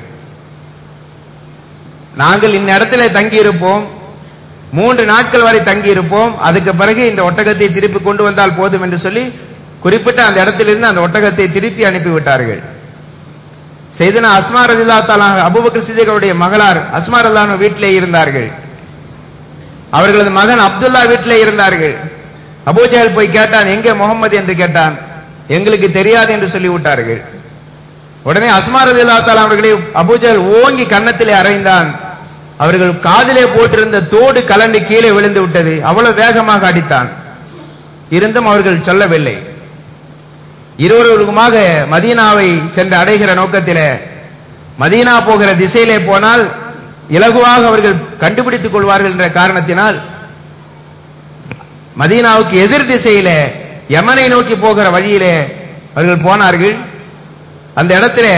நாங்கள் இந்த இடத்துல தங்கி இருப்போம் மூன்று நாட்கள் வரை தங்கி இருப்போம் அதுக்கு பிறகு இந்த ஒட்டகத்தை திருப்பி கொண்டு வந்தால் போதும் என்று சொல்லி குறிப்பிட்ட அந்த இடத்திலிருந்து அந்த ஒட்டகத்தை திருப்பி அனுப்பிவிட்டார்கள் செய்தனா அஸ்மா ரதில்லா தாலா அபுபக்கர் சிதிகளுடைய மகளார் அஸ்மா ரல்லான வீட்டிலே இருந்தார்கள் அவர்களது மகன் அப்துல்லா வீட்டிலே இருந்தார்கள் அபூஜால் போய் கேட்டான் எங்கே முகமது என்று கேட்டான் எங்களுக்கு தெரியாது என்று சொல்லி விட்டார்கள் உடனே அஸ்மா ரதில்லா தாலா அவர்களை அபூஜால் ஓங்கி கன்னத்திலே அறைந்தான் அவர்கள் காதிலே போட்டிருந்த தோடு கலண்டு கீழே விழுந்து விட்டது அவ்வளவு வேகமாக அடித்தான் இருந்தும் அவர்கள் சொல்லவில்லை இருவருக்குமாக மதீனாவை சென்று அடைகிற நோக்கத்திலே மதீனா போகிற திசையிலே போனால் இலகுவாக அவர்கள் கண்டுபிடித்துக் கொள்வார்கள் என்ற காரணத்தினால் மதீனாவுக்கு எதிர் திசையிலே யமனை நோக்கி போகிற வழியிலே அவர்கள் போனார்கள் அந்த இடத்திலே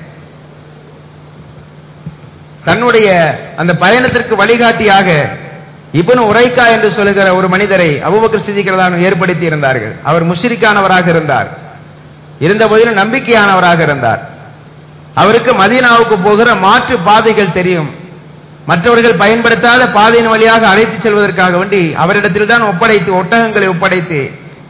தன்னுடைய அந்த பயணத்திற்கு வழிகாட்டியாக இபனு உரைக்கா என்று சொல்லுகிற ஒரு மனிதரை அபுபக்கர் சிதிக்கிறதான ஏற்படுத்தி இருந்தார்கள் அவர் முஷ்ரிக்கானவராக இருந்தார் இருந்த போதிலும் நம்பிக்கையானவராக இருந்தார் அவருக்கு மதீனாவுக்கு போகிற மாற்று பாதைகள் தெரியும் மற்றவர்கள் பயன்படுத்தாத பாதையின் வழியாக அழைத்து செல்வதற்காக வேண்டி அவரிடத்தில் தான் ஒப்படைத்து ஒட்டகங்களை ஒப்படைத்து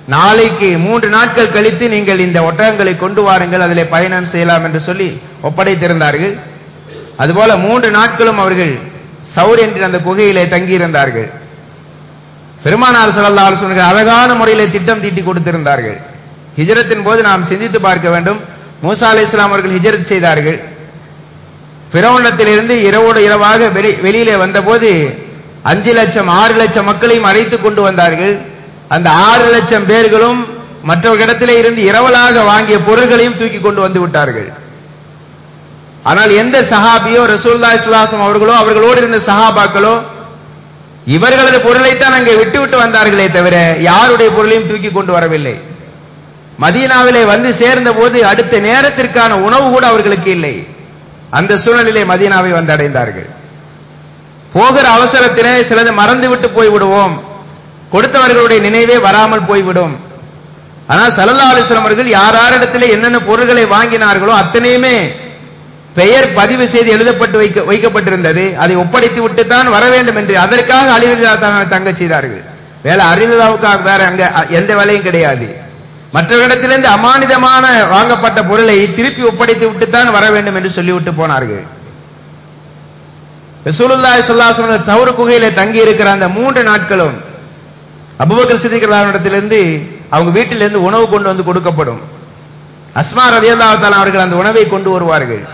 நாளைக்கு மூன்று நாட்கள் கழித்து நீங்கள் இந்த ஒட்டகங்களை கொண்டு வாருங்கள் அதிலே பயணம் செய்யலாம் என்று சொல்லி ஒப்படைத்திருந்தார்கள் அதுபோல மூன்று நாட்களும் அவர்கள் சௌர் என்ற அந்த குகையிலே தங்கியிருந்தார்கள் பெருமானார் ஸல்லல்லாஹு அலைஹி வஸல்லம் அழகான முறையிலே திட்டம் தீட்டி கொடுத்திருந்தார்கள் ஹிஜ்ரத்தின் போது நாம் சிந்தித்து பார்க்க வேண்டும் மூசா அலைஹிஸ்ஸலாம் அவர்கள் ஹிஜ்ரத் செய்தார்கள் பிறவண்ணத்திலிருந்து இரவோடு இரவாக வெளி- வெளியிலே வந்தபோது அஞ்சு லட்சம் ஆறு லட்சம் மக்களையும் அழைத்துக் கொண்டு வந்தார்கள் அந்த ஆறு லட்சம் பேர்களும் மற்றவர்களிடத்திலே இருந்து இரவலாக வாங்கிய பொருள்களையும் தூக்கி கொண்டு வந்து விட்டார்கள் ஆனால் எந்த சஹாபியோ ரசூலுல்லாஹி ஸல்லல்லாஹு அலைஹி வஸல்லம் அவர்களோ அவர்களோடு இருந்த சஹாபாக்களோ இவர்களது பொருளைத்தான் அங்கே விட்டு விட்டு வந்தார்களே தவிர யாருடைய பொருளையும் தூக்கி கொண்டு வரவில்லை மதீனாவிலே வந்து சேர்ந்த போது அடுத்த நேரத்திற்கான உணவு கூட அவர்களுக்கு இல்லை அந்த சூழ்நிலையிலே மதீனாவை வந்து அடைந்தார்கள் போகிற அவசரத்திலே சிலது மறந்துவிட்டு போய்விடுவோம் கொடுத்தவர்களுடைய நினைவே வராமல் போய்விடும் ஆனால் சல்லல்லா அலிஸ்லாம் அவர்கள் யார் யாரிடத்திலே என்னென்ன பொருள்களை வாங்கினார்களோ அத்தனையுமே பெயர் பதிவு செய்து எழுதப்பட்டு வைக்க வைக்கப்பட்டிருந்தது அதை ஒப்படைத்து விட்டு தான் வர வேண்டும் என்று அதற்காக அலிரதா தங்க செய்தார்கள் வேலை அரிதாவுக்காக வேற அங்க அ- எந்த வேலையும் கிடையாது மற்றவரிடத்திலிருந்து அமானிதமான வாங்கப்பட்ட பொருளை திருப்பி ஒப்படைத்து விட்டு தான் வர வேண்டும் என்று சொல்லிவிட்டு போனார்கள் ரசூலுல்லாஹி ஸல்லல்லாஹு அலைஹி வஸல்லம் தௌர் குகையிலே தங்கி இருக்கிற அந்த மூன்று நாட்களும் அபூபக்கர் சித்திக் இடத்திலிருந்து அவங்க வீட்டிலிருந்து உணவு கொண்டு வந்து கொடுக்கப்படும் அஸ்மா ரலியல்லாஹு தஆலா அவர்கள் அந்த உணவை கொண்டு வருவார்கள்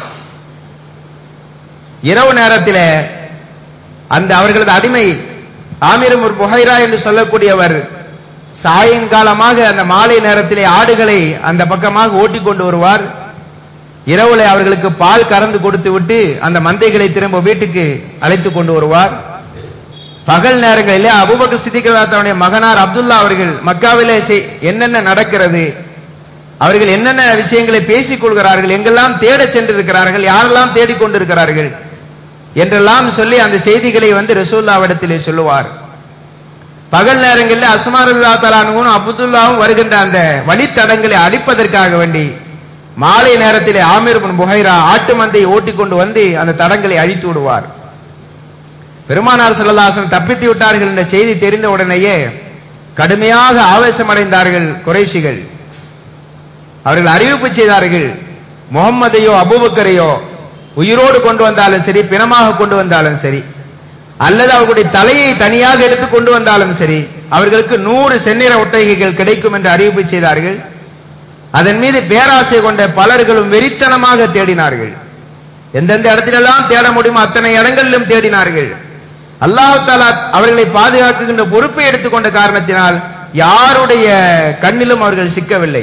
இரவு நேரத்தில் அந்த அவர்களது அடிமை ஆமிரும் ஒரு புகைரா என்று சொல்லக்கூடியவர் சாயங்காலமாக அந்த மாலை நேரத்திலே ஆடுகளை அந்த பக்கமாக ஓட்டிக் கொண்டு வருவார் இரவுல அவர்களுக்கு பால் கறந்து கொடுத்து விட்டு அந்த மந்தைகளை திரும்ப வீட்டுக்கு அழைத்து கொண்டு வருவார் பகல் நேரங்களிலே அபூபக்கர் சித்திகளாத்தனுடைய மகனார் அப்துல்லா அவர்கள் மக்காவிலே செய்- என்னென்ன நடக்கிறது அவர்கள் என்னென்ன விஷயங்களை பேசிக் கொள்கிறார்கள் எங்கெல்லாம் தேடச் சென்றிருக்கிறார்கள் யாரெல்லாம் தேடிக் கொண்டிருக்கிறார்கள் என்றெல்லாம் சொல்லி அந்த செய்திகளை வந்து ரசூல்லாவிடத்திலே சொல்லுவார் பகல் நேரங்களில் அஸ்மாருல்லா தலானுவும் அப்துல்லாவும் வருகின்ற அந்த வழித்தடங்களை அழிப்பதற்காக வேண்டி மாலை நேரத்திலே ஆமீர் பின் புகைரா ஆட்டு மந்தையை ஓட்டிக் கொண்டு வந்து அந்த தடங்களை அழித்து விடுவார் பெருமானார் ஸல்லல்லாஹு தப்பித்து விட்டார்கள் என்ற செய்தி தெரிந்த உடனேயே கடுமையாக ஆவேசமடைந்தார்கள் குறைஷிகள் அவர்கள் அறிவிப்பு செய்தார்கள் முகம்மதையோ அபூபக்கரையோ உயிரோடு கொண்டு வந்தாலும் சரி பிணமாக கொண்டு வந்தாலும் சரி அல்லது அவர்களுடைய தலையை தனியாக எடுத்து கொண்டு வந்தாலும் சரி அவர்களுக்கு நூறு செந்நிற ஒட்டகைகள் கிடைக்கும் என்று அறிவிப்பு செய்தார்கள் அதன் மீது பேராசை கொண்ட பலர்களும் வெறித்தனமாக தேடினார்கள் எந்தெந்த இடத்திலெல்லாம் தேட முடியுமோ அத்தனை இடங்களிலும் தேடினார்கள் அல்லாஹ் தாலா அவர்களை பாதுகாக்குகின்ற பொறுப்பை எடுத்துக்கொண்ட காரணத்தினால் யாருடைய கண்ணிலும் அவர்கள் சிக்கவில்லை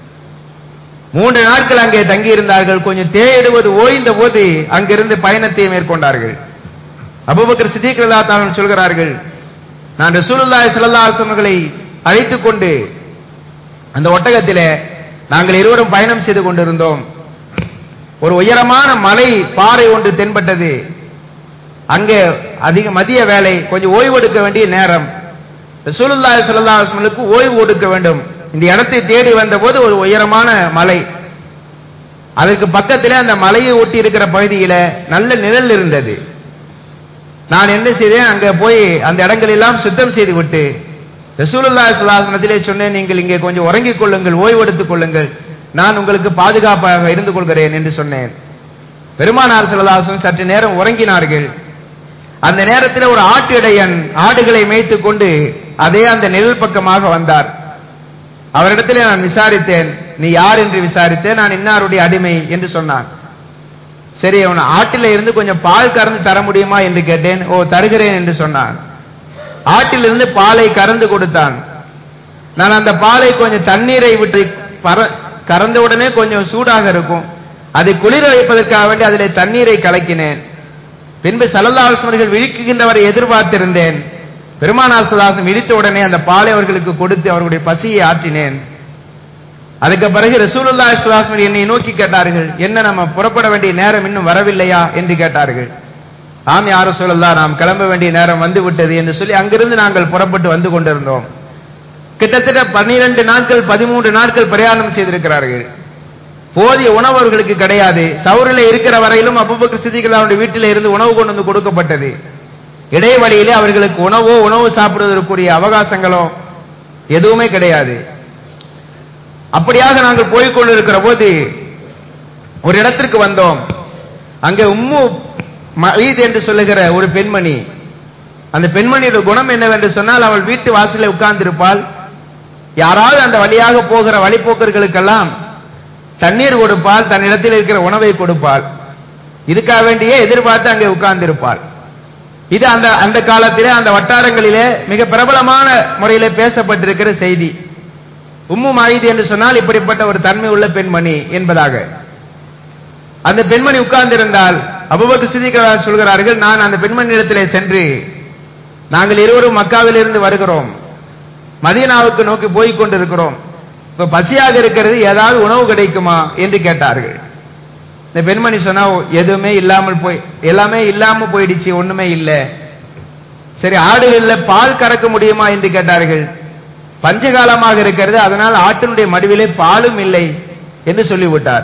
மூன்று நாட்கள் அங்கே தங்கியிருந்தார்கள் கொஞ்சம் தேடுவது ஓய்ந்த போது அங்கிருந்து பயணத்தை மேற்கொண்டார்கள் அபூபக்கர் சித்திக் ரலியல்லாஹு சொல்கிறார்கள் நான் ரசூலுல்லாஹி ஸல்லல்லாஹு அலைஹி வஸல்லம் அழைத்துக் கொண்டு அந்த ஒட்டகத்திலே நாங்கள் இருவரும் பயணம் செய்து கொண்டிருந்தோம் ஒரு உயரமான மலை பாறை ஒன்று தென்பட்டது அங்கே அதிக மதிய வேலை கொஞ்சம் ஓய்வு எடுக்க வேண்டிய நேரம் ரசூலுல்லாஹி ஸல்லல்லாஹு அலைஹி வஸல்லுக்கு ஓய்வு கொடுக்க வேண்டும் இந்த இடத்தை தேடி வந்தபோது ஒரு உயரமான மலை அதற்கு பக்கத்திலே அந்த மலையை ஒட்டி இருக்கிற பகுதியில நல்ல நிழல் இருந்தது நான் என்ன செய்தேன் அங்க போய் அந்த இடங்கள் எல்லாம் சுத்தம் செய்து விட்டு ரசூலுல்லாஹி ஸல்லல்லாஹு அலைஹி வஸல்லத்திலே சொன்னேன் நீங்கள் இங்கே கொஞ்சம் உறங்கிக் கொள்ளுங்கள் ஓய்வு எடுத்துக் கொள்ளுங்கள் நான் உங்களுக்கு பாதுகாப்பாக இருந்து கொள்கிறேன் என்று சொன்னேன் பெருமானார் ஸல்லல்லாஹு அலைஹி வஸல்லம் சற்று நேரம் உறங்கினார்கள் அந்த நேரத்தில் ஒரு ஆட்டு இடையன் ஆடுகளை மேய்த்துக் கொண்டு அதே அந்த நிழல் பக்கமாக வந்தார் அவரிடத்திலே நான் விசாரித்தேன் நீ யார் என்று விசாரித்தேன் நான் இன்னாருடைய அடிமை என்று சொன்னான் சரி அவன் ஆட்டில இருந்து கொஞ்சம் பால் கறந்து தர முடியுமா என்று கேட்டேன் ஓ தருகிறேன் என்று சொன்னான் ஆட்டிலிருந்து பாலை கறந்து கொடுத்தான் நான் அந்த பாலை கொஞ்சம் தண்ணீரை விட்டு பர- கறந்தவுடனே கொஞ்சம் சூடாக இருக்கும் அதை குளிர வைப்பதற்காக வேண்டி அதிலே தண்ணீரை கலக்கினேன் பின்பு சல்லல்லாஹர்கள் விழிக்குகின்றவரை எதிர்பார்த்திருந்தேன் பெருமானார் சுதாசம் விழித்த உடனே அந்த பாலை அவர்களுக்கு கொடுத்து அவர்களுடைய பசியை ஆற்றினேன் அதுக்கு பிறகு ரசூலுல்லாஹி ஸல்லல்லாஹு அலைஹி என்னை நோக்கி கேட்டார்கள் என்ன நம்ம புறப்பட வேண்டிய நேரம் இன்னும் வரவில்லையா என்று கேட்டார்கள் ஆம் யார் ரசூலுல்லாஹ் நாம் கிளம்ப வேண்டிய நேரம் வந்து விட்டது என்று சொல்லி அங்கிருந்து நாங்கள் புறப்பட்டு வந்து கொண்டிருந்தோம் கிட்டத்தட்ட பன்னிரண்டு நாட்கள் பதிமூன்று நாட்கள் பிரயாணம் செய்திருக்கிறார்கள் போதிய உணவு அவர்களுக்கு கிடையாது சவுரில் இருக்கிற வரையிலும் அபுபக்கர் சித்திகள் அவருடைய வீட்டில் இருந்து உணவு கொண்டு வந்து கொடுக்கப்பட்டது இடைவெளியிலே அவர்களுக்கு உணவோ உணவு சாப்பிடுவதற்குரிய அவகாசங்களோ எதுவுமே கிடையாது அப்படியாக நாங்கள் போய்க் கொண்டிருக்கிற போது ஒரு இடத்திற்கு வந்தோம் அங்கே உம்மு மஈத் என்று சொல்லுகிற ஒரு பெண்மணி அந்த பெண்மணியோட குணம் என்னவென்று சொன்னால் அவள் வீட்டு வாசலில் உட்கார்ந்திருப்பாள் யாராவது அந்த வழியாக போகிற வழிப்போக்கர்களுக்கெல்லாம் தண்ணீர் கொடுப்பாள் தன்னிடத்தில் இருக்கிற உணவை கொடுப்பாள் இதுக்காக வேண்டியே எதிர்பார்த்து அங்கே உட்கார்ந்திருப்பாள் இது அந்த அந்த காலத்திலே அந்த வட்டாரங்களிலே மிக பிரபலமான முறையிலே பேசப்பட்டிருக்கிற செய்தி உம்மு மாயிது என்று சொன்னால் இப்படிப்பட்ட ஒரு தன்மை உள்ள பெண்மணி என்பதாக அந்த பெண்மணி உட்கார்ந்திருந்தால் அபுபக்கர் சித்திகளார் சொல்கிறார்கள் நான் அந்த பெண்மணியிடத்திலே சென்று நாங்கள் இருவரும் மக்காவில் இருந்து வருகிறோம் மதீனாவுக்கு நோக்கி போய்க் கொண்டிருக்கிறோம் இப்ப பசியாக இருக்கிறது ஏதாவது உணவு கிடைக்குமா என்று கேட்டார்கள் இந்த பெண்மணி சொன்னா எதுவுமே இல்லாமல் போய் எல்லாமே இல்லாம போயிடுச்சு ஒண்ணுமே இல்ல சரி ஆடுகள்ல பால் கறக்க முடியுமா என்று கேட்டார்கள் பஞ்சகாலமாக இருக்கிறது அதனால் ஆட்டினுடைய மடுவிலே பாலும் இல்லை என்று சொல்லிவிட்டார்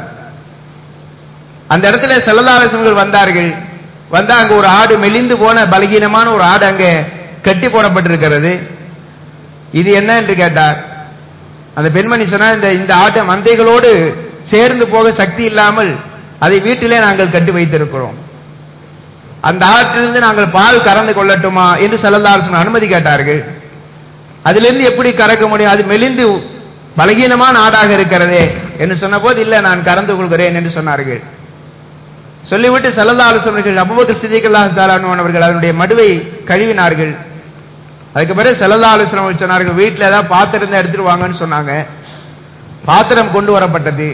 அந்த இடத்துல செல்லதாரசங்கள் வந்தார்கள் வந்தா அங்க ஒரு ஆடு மெலிந்து போன பலகீனமான ஒரு ஆடு அங்க கட்டி போடப்பட்டிருக்கிறது இது என்ன என்று கேட்டார் அந்த பெண்மணி சொன்னா இந்த இந்த ஆட்டை மந்தைகளோடு சேர்ந்து போக சக்தி இல்லாமல் அதை வீட்டிலே நாங்கள் கட்டி வைத்திருக்கிறோம் அந்த ஆற்றிலிருந்து நாங்கள் பால் கறந்து கொள்ளட்டுமா என்று செல்லதாரசன் அனுமதி கேட்டார்கள் அதிலிருந்து எப்படி கறக்க முடியும் அது மெலிந்து பலகீனமான ஆடாக இருக்கிறதே என்று சொன்னபோது இல்ல நான் கறந்து கொள்கிறேன் என்று சொன்னார்கள் சொல்லிவிட்டு செல்லல்லா ஆலோசனர்கள் அபுபக்கர் சிதிகல்லாஹ் அவர்கள் அதனுடைய மடுவை கழுவினார்கள் அதுக்கு பிறகு செல்லல்லா ஆலோசனை சொன்னார்கள் வீட்டில் ஏதாவது பாத்திரம் இருந்தா எடுத்துட்டு வாங்கன்னு சொன்னாங்க பாத்திரம் கொண்டு வரப்பட்டது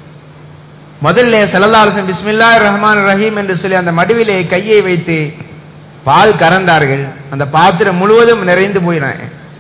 முதல்ல செல்லல்லா ஆலோசனை பிஸ்மில்லா ரஹ்மான் ரஹீம் என்று சொல்லி அந்த மடுவிலே கையை வைத்து பால் கறந்தார்கள் அந்த பாத்திரம் முழுவதும் நிறைந்து போயின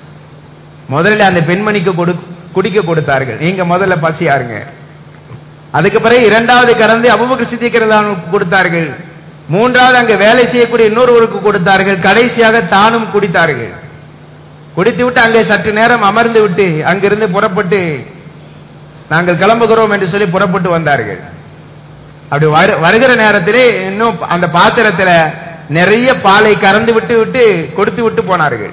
முதல்ல அந்த பெண்மணிக்கு கொடு குடிக்க கொடுத்தார்கள் நீங்க முதல்ல பசியாருங்க அதுக்கு பிறகு இரண்டாவது கறந்து அபுபக்கர் சித்திக்கிறதானுக்கு கொடுத்தார்கள் மூன்றாவது அங்க வேலை செய்யக்கூடிய இன்னொருவருக்கு கொடுத்தார்கள் கடைசியாக தானும் குடித்தார்கள் குடித்து விட்டு அங்கே சற்று நேரம் அமர்ந்து விட்டு அங்கிருந்து புறப்பட்டு நாங்கள் கிளம்புகிறோம் என்று சொல்லி புறப்பட்டு வந்தார்கள் அப்படி வரு- வருகிற நேரத்திலே இன்னும் அந்த பாத்திரத்துல நிறைய பாலை கறந்து விட்டு விட்டு கொடுத்து விட்டு போனார்கள்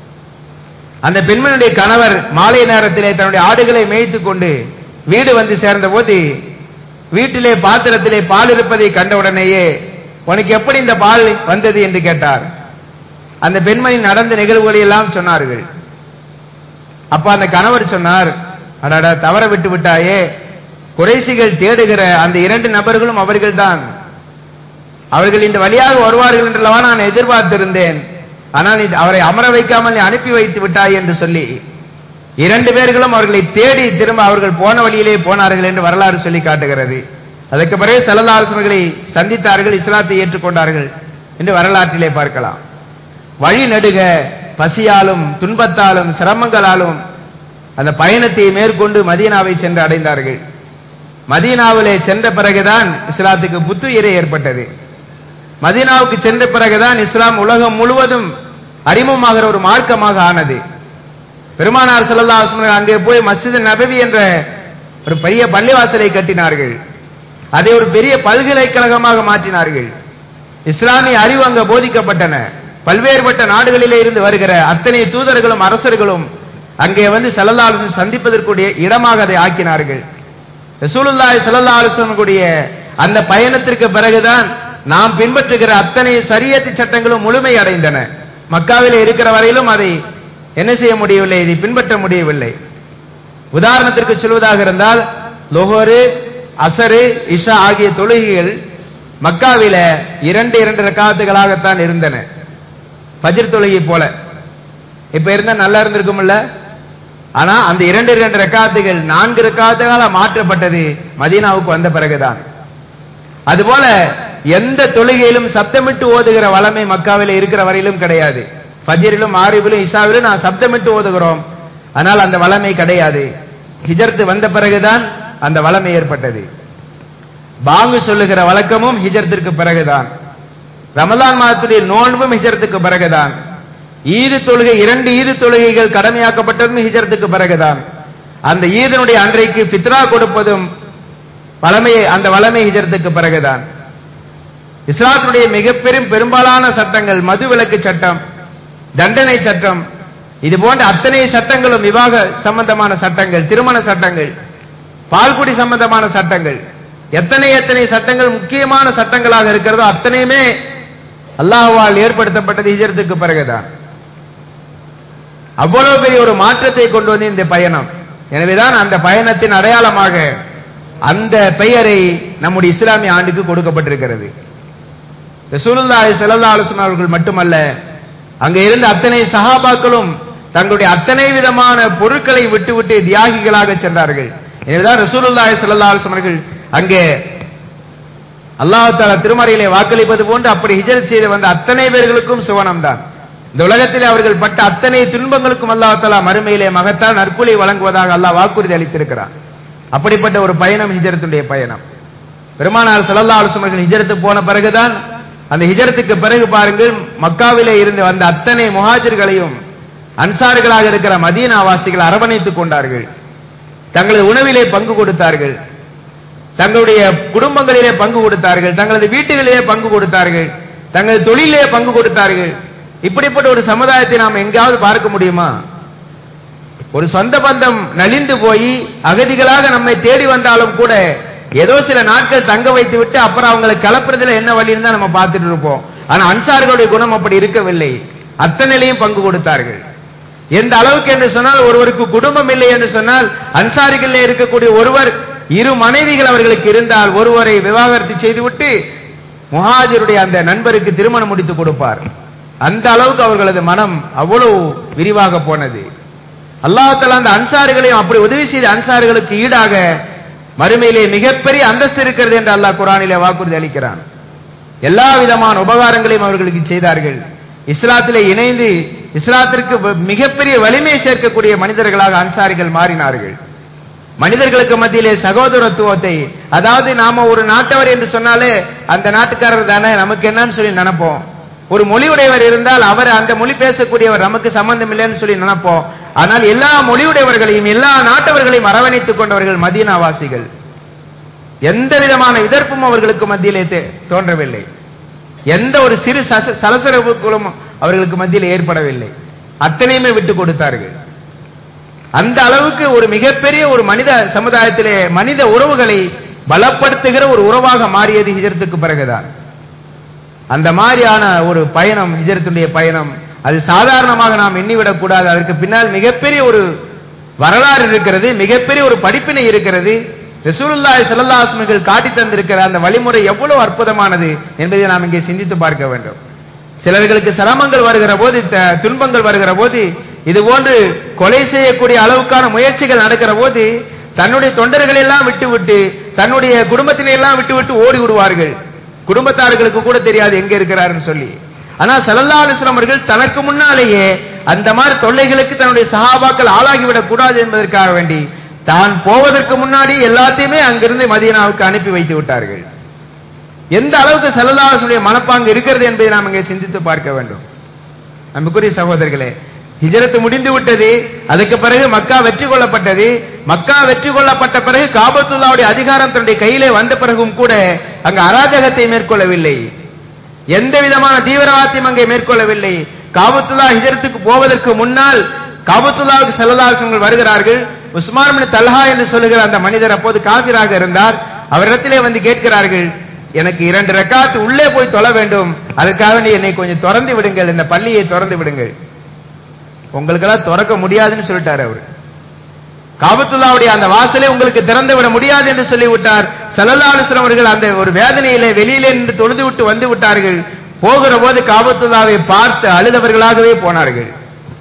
அந்த பெண்மணியுடைய கணவர் மாலை நேரத்திலே தன்னுடைய ஆடுகளை மேய்த்துக் கொண்டு வீடு வந்து சேர்ந்த போது வீட்டிலே பாத்திரத்திலே பால் இருப்பதை கண்டவுடனேயே உனக்கு எப்படி இந்த பால் வந்தது என்று கேட்டார் அந்த பெண்மணி நடந்த நிகழ்வுகளை எல்லாம் சொன்னார்கள் அப்ப அந்த கணவர் சொன்னார் அடடா தவற விட்டு விட்டாயே குறைசிகள் தேடுகிற அந்த இரண்டு நபர்களும் அவர்கள்தான் அவர்கள் இந்த வழியாக வருவார்கள் என்றல்லவா நான் எதிர்பார்த்திருந்தேன் ஆனால் நீ அவரை அமர வைக்காமல் நீ அனுப்பி வைத்து விட்டாய் என்று சொல்லி இரண்டு பேர்களும் அவர்களை தேடி திரும்ப அவர்கள் போன வழியிலே போனார்கள் என்று வரலாறு சொல்லி காட்டுகிறது அதற்கு பிறகு செல்லலாசனர்களை சந்தித்தார்கள் இஸ்லாத்தை ஏற்றுக்கொண்டார்கள் என்று வரலாற்றிலே பார்க்கலாம் வழி நடுக பசியாலும் துன்பத்தாலும் சிரமங்களாலும் அந்த பயணத்தை மேற்கொண்டு மதீனாவை சென்று அடைந்தார்கள் மதீனாவிலே சென்ற பிறகுதான் இஸ்லாத்துக்கு புத்துயிரை ஏற்பட்டது மதீனாவுக்கு சென்ற பிறகுதான் இஸ்லாம் உலகம் முழுவதும் அறிமுகமாகிற ஒரு மார்க்கமாக ஆனது பெருமானார் ஸல்லல்லாஹு அலைஹி வஸல்லம் அங்கே போய் மஸ்ஜித் நபவி என்ற ஒரு பெரிய பள்ளிவாசலை கட்டினார்கள் அதை ஒரு பெரிய பல்கலைக்கழகமாக மாற்றினார்கள் இஸ்லாமிய அறிவு அங்க போதிக்கப்பட்டன பல்வேறுபட்ட நாடுகளிலே இருந்து வருகிற அத்தனை தூதர்களும் அரசர்களும் அங்கே வந்து ஸல்லல்லாஹு அலைஹி வஸல்லம் சந்திப்பதற்குரிய இடமாக அதை ஆக்கினார்கள் ரசூலுல்லாஹி ஸல்லல்லாஹு அலைஹி வஸல்லமுடைய அந்த பயணத்திற்கு பிறகுதான் நாம் பின்பற்றுகிற அத்தனை சரியத்து சட்டங்களும் முழுமை அடைந்தன மக்காவிலே இருக்கிற வரையிலும் அதை என்ன செய்ய முடியவில்லை இதை பின்பற்ற முடியவில்லை உதாரணத்திற்கு சொல்வதாக இருந்தால் லொஹரு அசரு இஷா ஆகிய தொழுகைகள் மக்காவில இரண்டு இரண்டு ரக்காத்துகளாகத்தான் இருந்தன பஜ்ர் தொழுகை போல இப்ப இருந்தா நல்லா இருந்திருக்கும்ல ஆனா அந்த இரண்டு இரண்டு ரக்காத்துகள் நான்கு ரக்காத்துகளா மாற்றப்பட்டது மதீனாவுக்கு வந்த பிறகுதான் அதுபோல எந்த தொழுகையிலும் சப்தமிட்டு ஓதுகிற வளமை மக்காவில இருக்கிற வரையிலும் கிடையாது ஃபஜ்ரிலும் ஆரிபிலும் இஷாவிலும் நான் சப்தமிட்டு ஓதுகிறோம் ஆனால் அந்த வளமை கிடையாது ஹிஜர்த்து வந்த பிறகுதான் அந்த வளமை ஏற்பட்டது பாங்கு சொல்லுகிற வழக்கமும் ஹிஜர்த்திற்கு பிறகுதான் ரமலான் மாதத்துடைய நோன்பும் ஹிஜர்த்துக்கு பிறகுதான் ஈது தொழுகை இரண்டு ஈது தொழுகைகள் கடமையாக்கப்பட்டதும் ஹிஜர்த்துக்கு பிறகுதான் அந்த ஈதனுடைய அன்றைக்கு ஃபித்ரா கொடுப்பதும் வளமையை அந்த வளமை ஹிஜரத்துக்கு பிறகுதான் இஸ்லாத்தினுடைய மிக பெரும் பெரும்பாலான சட்டங்கள் மது விலக்கு சட்டம் தண்டனை சட்டம் இது போன்ற அத்தனை சட்டங்களும் விவாக சம்பந்தமான சட்டங்கள் திருமண சட்டங்கள் பால்குடி சம்பந்தமான சட்டங்கள் எத்தனை எத்தனை சட்டங்கள் முக்கியமான சட்டங்களாக இருக்கிறதோ அத்தனையுமே அல்லாஹ்வால் ஏற்படுத்தப்பட்டது ஹிஜரத்துக்கு பிறகுதான் அவ்வளவு பெரிய ஒரு மாற்றத்தை கொண்டு வந்து இந்த பயணம் எனவேதான் அந்த பயணத்தின் அடையாளமாக அந்த பெயரை நம்முடைய இஸ்லாமிய ஆண்டுக்கு கொடுக்கப்பட்டிருக்கிறது ரசூலுல்லாஹி ஸல்லல்லாஹு அலைஹி வஸல்லம் அவர்கள் மட்டுமல்ல அங்கே இருந்த அத்தனை சஹாபாக்களும் தங்களுடைய அத்தனை விதமான பொருட்களை விட்டுவிட்டு தியாகிகளாக சென்றார்கள் எனவேதான் ரசூலுல்லாஹி ஸல்லல்லாஹு அலைஹி வஸல்லம் அவர்கள் அங்கே அல்லாஹ் தஆலா திருமறையிலே வாக்களிப்பது போன்று அப்படி ஹிஜரத் செய்து வந்த அத்தனை பேர்களுக்கும் சுவனம் தான் இந்த உலகத்திலே அவர்கள் பட்ட அத்தனை துன்பங்களுக்கும் அல்லாஹ் தஆலா மறுமையிலே மகத்தால் நற்கூலி வழங்குவதாக அல்லாஹ் வாக்குறுதி அளித்திருக்கிறார் அப்படிப்பட்ட ஒரு பயணம் ஹிஜரத்துடைய பயணம் பெருமானார் ஸல்லல்லாஹு அலைஹி வஸல்லம் ஹிஜரத்து போன பிறகுதான் அந்த ஹிஜரத்துக்கு பிறகு பாருங்கள் மக்காவிலே இருந்து வந்த அத்தனை முஹாஜிர்களையும் அன்சார்களாக இருக்கிற மதீனாவாசிகள் அரவணைத்துக் கொண்டார்கள் தங்களது உணவிலே பங்கு கொடுத்தார்கள் தங்களுடைய குடும்பங்களிலே பங்கு கொடுத்தார்கள் தங்களது வீட்டுகளிலே பங்கு கொடுத்தார்கள் தங்களது தொழிலே பங்கு கொடுத்தார்கள் இப்படிப்பட்ட ஒரு சமுதாயத்தை நாம் எங்காவது பார்க்க முடியுமா ஒரு சொந்த பந்தம் நலிந்து போய் அகதிகளாக நம்மை தேடி வந்தாலும் கூட ஏதோ சில நாட்கள் தங்க வைத்து விட்டு அப்புறம் அவங்களை கலப்புறதுல என்ன வழின்னு தான் நம்ம பார்த்துட்டு இருப்போம் ஆனா அன்சார்களுடைய குணம் அப்படி இருக்கவில்லை அத்தனையிலையும் பங்கு கொடுத்தார்கள் எந்த அளவுக்கு என்று சொன்னால் ஒருவருக்கு குடும்பம் இல்லை என்று சொன்னால் அன்சாரிகளில் இருக்கக்கூடிய ஒருவர் இரு மனைவிகள் அவர்களுக்கு இருந்தால் ஒருவரை விவாகரத்து செய்துவிட்டு முஹாஜருடைய அந்த நண்பருக்கு திருமணம் முடித்து கொடுப்பார் அந்த அளவுக்கு அவர்களது மனம் அவ்வளவு விரிவாக போனது அல்லாஹால அந்த அன்சாரிகளையும் அப்படி உதவி செய்த அன்சாரிகளுக்கு ஈடாக மறுமையிலே மிகப்பெரிய அந்தஸ்து இருக்கிறது என்று அல்லாஹ் குரானிலே வாக்குறுதி அளிக்கிறான் எல்லா விதமான உபகாரங்களையும் அவர்களுக்கு செய்தார்கள் இஸ்லாத்திலே இணைந்து இஸ்லாத்திற்கு வ- மிகப்பெரிய வலிமை சேர்க்கக்கூடிய மனிதர்களாக அன்சாரிகள் மாறினார்கள் மனிதர்களுக்கு மத்தியிலே சகோதரத்துவத்தை அதாவது நாம ஒரு நாட்டவர் என்று சொன்னாலே அந்த நாட்டுக்காரர் தானே நமக்கு என்னன்னு சொல்லி நினைப்போம் ஒரு மொழியுடையவர் இருந்தால் அவர் அந்த மொழி பேசக்கூடியவர் நமக்கு சம்பந்தம் இல்லைன்னு சொல்லி நினைப்போம் ஆனால் எல்லா மொழியுடையவர்களையும் எல்லா நாட்டவர்களையும் அரவணைத்துக் கொண்டவர்கள் மதீனாவாசிகள் எந்த விதமான எதிர்ப்பும் அவர்களுக்கு மத்தியிலே தே- தோன்றவில்லை எந்த ஒரு சிறு சச- சலசலப்புகளும் அவர்களுக்கு மத்தியில் ஏற்படவில்லை அத்தனையுமே விட்டு கொடுத்தார்கள் அந்த அளவுக்கு ஒரு மிகப்பெரிய ஒரு மனித சமுதாயத்திலே மனித உறவுகளை பலப்படுத்துகிற ஒரு உறவாக மாறியது ஹிஜரத்துக்கு பிறகுதான் அந்த மாதிரியான ஒரு பயணம் ஹிஜரத்துடைய பயணம் அது சாதாரணமாக நாம் எண்ணிவிடக் கூடாது அதற்கு பின்னால் மிகப்பெரிய ஒரு வரலாறு இருக்கிறது மிகப்பெரிய ஒரு படிப்பினை இருக்கிறது ரசூலுல்லாஹி ஸல்லல்லாஹு அலைஹி வஸல்லம் காட்டி தந்திருக்கிற அந்த வழிமுறை எவ்வளவு அற்புதமானது என்பதை நாம் இங்கே சிந்தித்து பார்க்க வேண்டும் சிலர்களுக்கு சிரமங்கள் வருகிற போது த- துன்பங்கள் வருகிற போது இது போன்று கொலை செய்யக்கூடிய அளவுக்கான முயற்சிகள் நடக்கிற போது தன்னுடைய தொண்டர்களை எல்லாம் விட்டு விட்டு தன்னுடைய குடும்பத்தினை எல்லாம் விட்டு விட்டு ஓடி விடுவார்கள் குடும்பத்தார்களுக்கு கூட தெரியாது எங்க இருக்கிறாருன்னு சொல்லி ஆனா ஸல்லல்லாஹு அலைஹி வஸல்லம் அவர்கள் தனக்கு முன்னாலேயே அந்த மாதிரி தொல்லைகளுக்கு தன்னுடைய சஹாபாக்கள் ஆளாகிவிடக் கூடாது என்பதற்காக வேண்டி தான் போவதற்கு முன்னாடி எல்லாத்தையுமே அங்கிருந்து மதீனாவுக்கு அனுப்பி வைத்து விட்டார்கள் எந்த அளவுக்கு ஸல்லல்லாஹு அலைஹி வஸல்லம் மனப்பாங்கு இருக்கிறது என்பதை நாம் இங்கே சிந்தித்து பார்க்க வேண்டும் அன்புக்குரிய சகோதரர்களே ஹிஜரத்து முடிந்து விட்டது அதுக்கு பிறகு மக்கா வெற்றி கொள்ளப்பட்டது மக்கா வெற்றி கொள்ளப்பட்ட பிறகு காபத்துல்லாவுடைய அதிகாரம் தன்னுடைய கையிலே வந்த பிறகும் கூட அங்கு அராஜகத்தை மேற்கொள்ளவில்லை எந்த விதமான தீவிரவாதத்தையும் அங்கே மேற்கொள்ளவில்லை காபத்துல்லா ஹிஜரத்துக்கு போவதற்கு முன்னால் காபத்துல்லாவுக்கு செல்லலாசங்கள் வருகிறார்கள் உஸ்மான் பின் தல்ஹா என்று சொல்லுகிற அந்த மனிதர் அப்போது காபிராக இருந்தார் அவரிடத்திலே வந்து கேட்கிறார்கள் எனக்கு இரண்டு ரக்காத்து உள்ளே போய் தொழ வேண்டும் அதுக்காக நீ என்னை கொஞ்சம் திறந்து விடுங்கள் இந்த பள்ளியை திறந்து விடுங்கள் உங்களுக்கெல்லாம் திறக்க முடியாதுன்னு சொல்லிட்டாரு அவர் காபத்துல்லாவுடைய அந்த வாசலை உங்களுக்கு திறந்து விட முடியாது என்று சொல்லிவிட்டார் ஸல்லல்லாஹு அலைஹி வஸல்லம் அவர்கள் அந்த ஒரு வேதனையிலே வெளியிலே நின்று தொழுது விட்டு வந்து விட்டார்கள் போகிற போது காபத்துல்லாவை பார்த்து அழுதவர்களாகவே போனார்கள்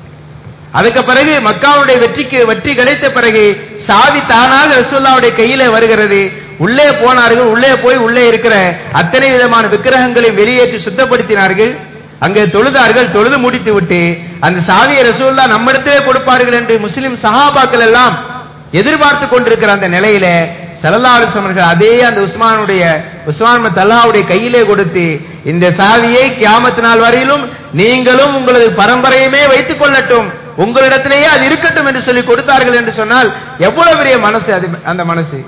அதுக்கு பிறகு மக்காவுடைய வெற்றிக்கு வெற்றி கிடைத்த பிறகு சாவி தானாக ரசூல்லாவுடைய கையிலே வருகிறது உள்ளே போனார்கள் உள்ளே போய் உள்ளே இருக்கிற அத்தனை விதமான விக்கிரகங்களை வெளியேற்றி சுத்தப்படுத்தினார்கள் அங்கே தொழுதார்கள் தொழுது முடித்து விட்டு அந்த சாவியை ரசூல்லா நம்மிடத்திலே கொடுப்பார்கள் என்று முஸ்லிம் சஹாபாக்கள் எல்லாம் எதிர்பார்த்து கொண்டிருக்கிற அந்த நிலையில ஸல்லல்லாஹு அலைஹி வஸல்லம் அவர்கள் அதே அந்த உஸ்மானுடைய உஸ்மான் பின் தல்ஹாவுடைய கையிலே கொடுத்து இந்த சாவியை கியாமத் நாள் வரையிலும் நீங்களும் உங்களது பரம்பரையுமே வைத்துக் கொள்ளட்டும் உங்களிடத்திலேயே அது இருக்கட்டும் என்று சொல்லி கொடுத்தார்கள் என்று சொன்னால் எவ்வளவு பெரிய மனசு அது அந்த மனசு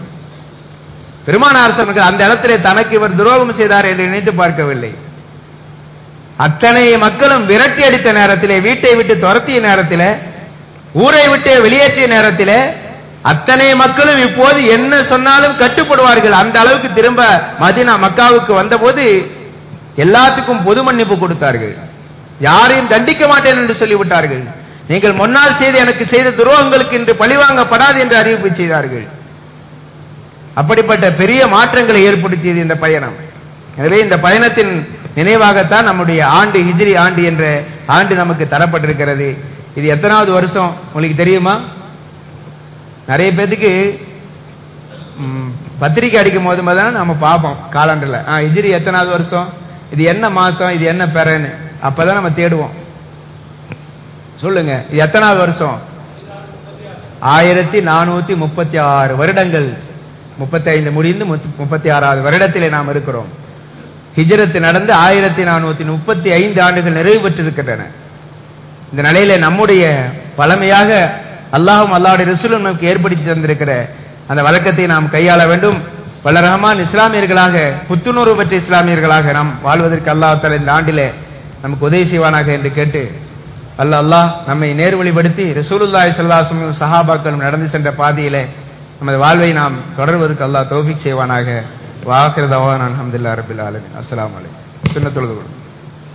பெருமானார் அவர்கள் அந்த இடத்திலே தனக்கு இவர் துரோகம் செய்தார் என்று நினைத்து பார்க்கவில்லை அத்தனை மக்களும் விரட்டி அடித்த நேரத்திலே வீட்டை விட்டு துரத்திய நேரத்திலே ஊரை விட்டு வெளியேற்றிய நேரத்திலே அத்தனை மக்களும் இப்போது என்ன சொன்னாலும் கட்டுப்படுவார்கள் அந்த அளவுக்கு திரும்ப மதினா மக்காவுக்கு வந்தபோது எல்லாத்துக்கும் பொது மன்னிப்பு கொடுத்தார்கள் யாரையும் தண்டிக்க மாட்டேன் என்று சொல்லிவிட்டார்கள் நீங்கள் முன்னால் செய்து எனக்கு செய்த துரோகங்களுக்கு இன்று பழிவாங்கப்படாது என்று அறிவிப்பு செய்தார்கள் அப்படிப்பட்ட பெரிய மாற்றங்களை ஏற்படுத்தியது இந்த பயணம் எனவே இந்த பயணத்தின் நினைவாகத்தான் நம்முடைய ஆண்டு ஹிஜ்ரி ஆண்டு என்ற ஆண்டு நமக்கு தரப்பட்டிருக்கிறது இது எத்தனாவது வருஷம் உங்களுக்கு தெரியுமா நிறைய பேத்துக்கு ம், பத்திரிக்கை அடிக்கும் போது தான் நம்ம பார்ப்போம் காலண்டர்ல ஆ ஹிஜ்ரி எத்தனாவது வருஷம் இது என்ன மாசம் இது என்ன பெறன்னு அப்பதான் நம்ம தேடுவோம் சொல்லுங்க இது எத்தனாவது வருஷம் ஆயிரத்தி நானூத்தி முப்பத்தி ஆறு வருடங்கள் முப்பத்தி ஐந்து முடிந்து முப்பத்தி ஆறாவது வருடத்திலே நாம் இருக்கிறோம் ஹிஜ்ரத் நடந்து ஆயிரத்தி நானூத்தி முப்பத்தி ஐந்து ஆண்டுகள் நிறைவு பெற்றிருக்கின்றன இந்த நிலையில நம்முடைய பழமையாக அல்லாஹும் அல்லாஹுடைய ரசூலும் நமக்கு ஏற்படுத்தி தந்திருக்கிற அந்த வழக்கத்தை நாம் கையாள வேண்டும் பல ரஹமான் இஸ்லாமியர்களாக புத்துணர்வு பெற்ற இஸ்லாமியர்களாக நாம் வாழ்வதற்கு அல்லாஹ் தஆலா இந்த ஆண்டிலே நமக்கு உதவி செய்வானாக என்று கேட்டு அல்லாஹ் அல்லாஹ் நம்மை நேர்வழிப்படுத்தி ரசூலுல்லாஹி ஸல்லல்லாஹு அலைஹி வஸல்லம் சஹாபாக்களும் நடந்து சென்ற பாதையிலே நமது வாழ்வை நாம் தொடர்வதற்கு அல்லாஹ் தௌஃபீக் செய்வானாக வாஹிர தவான் அல்ஹம்துலில்லாஹி ரப்பில் ஆலமீன் அஸ்ஸலாமு அலைக்கும் சுன்னத்துல்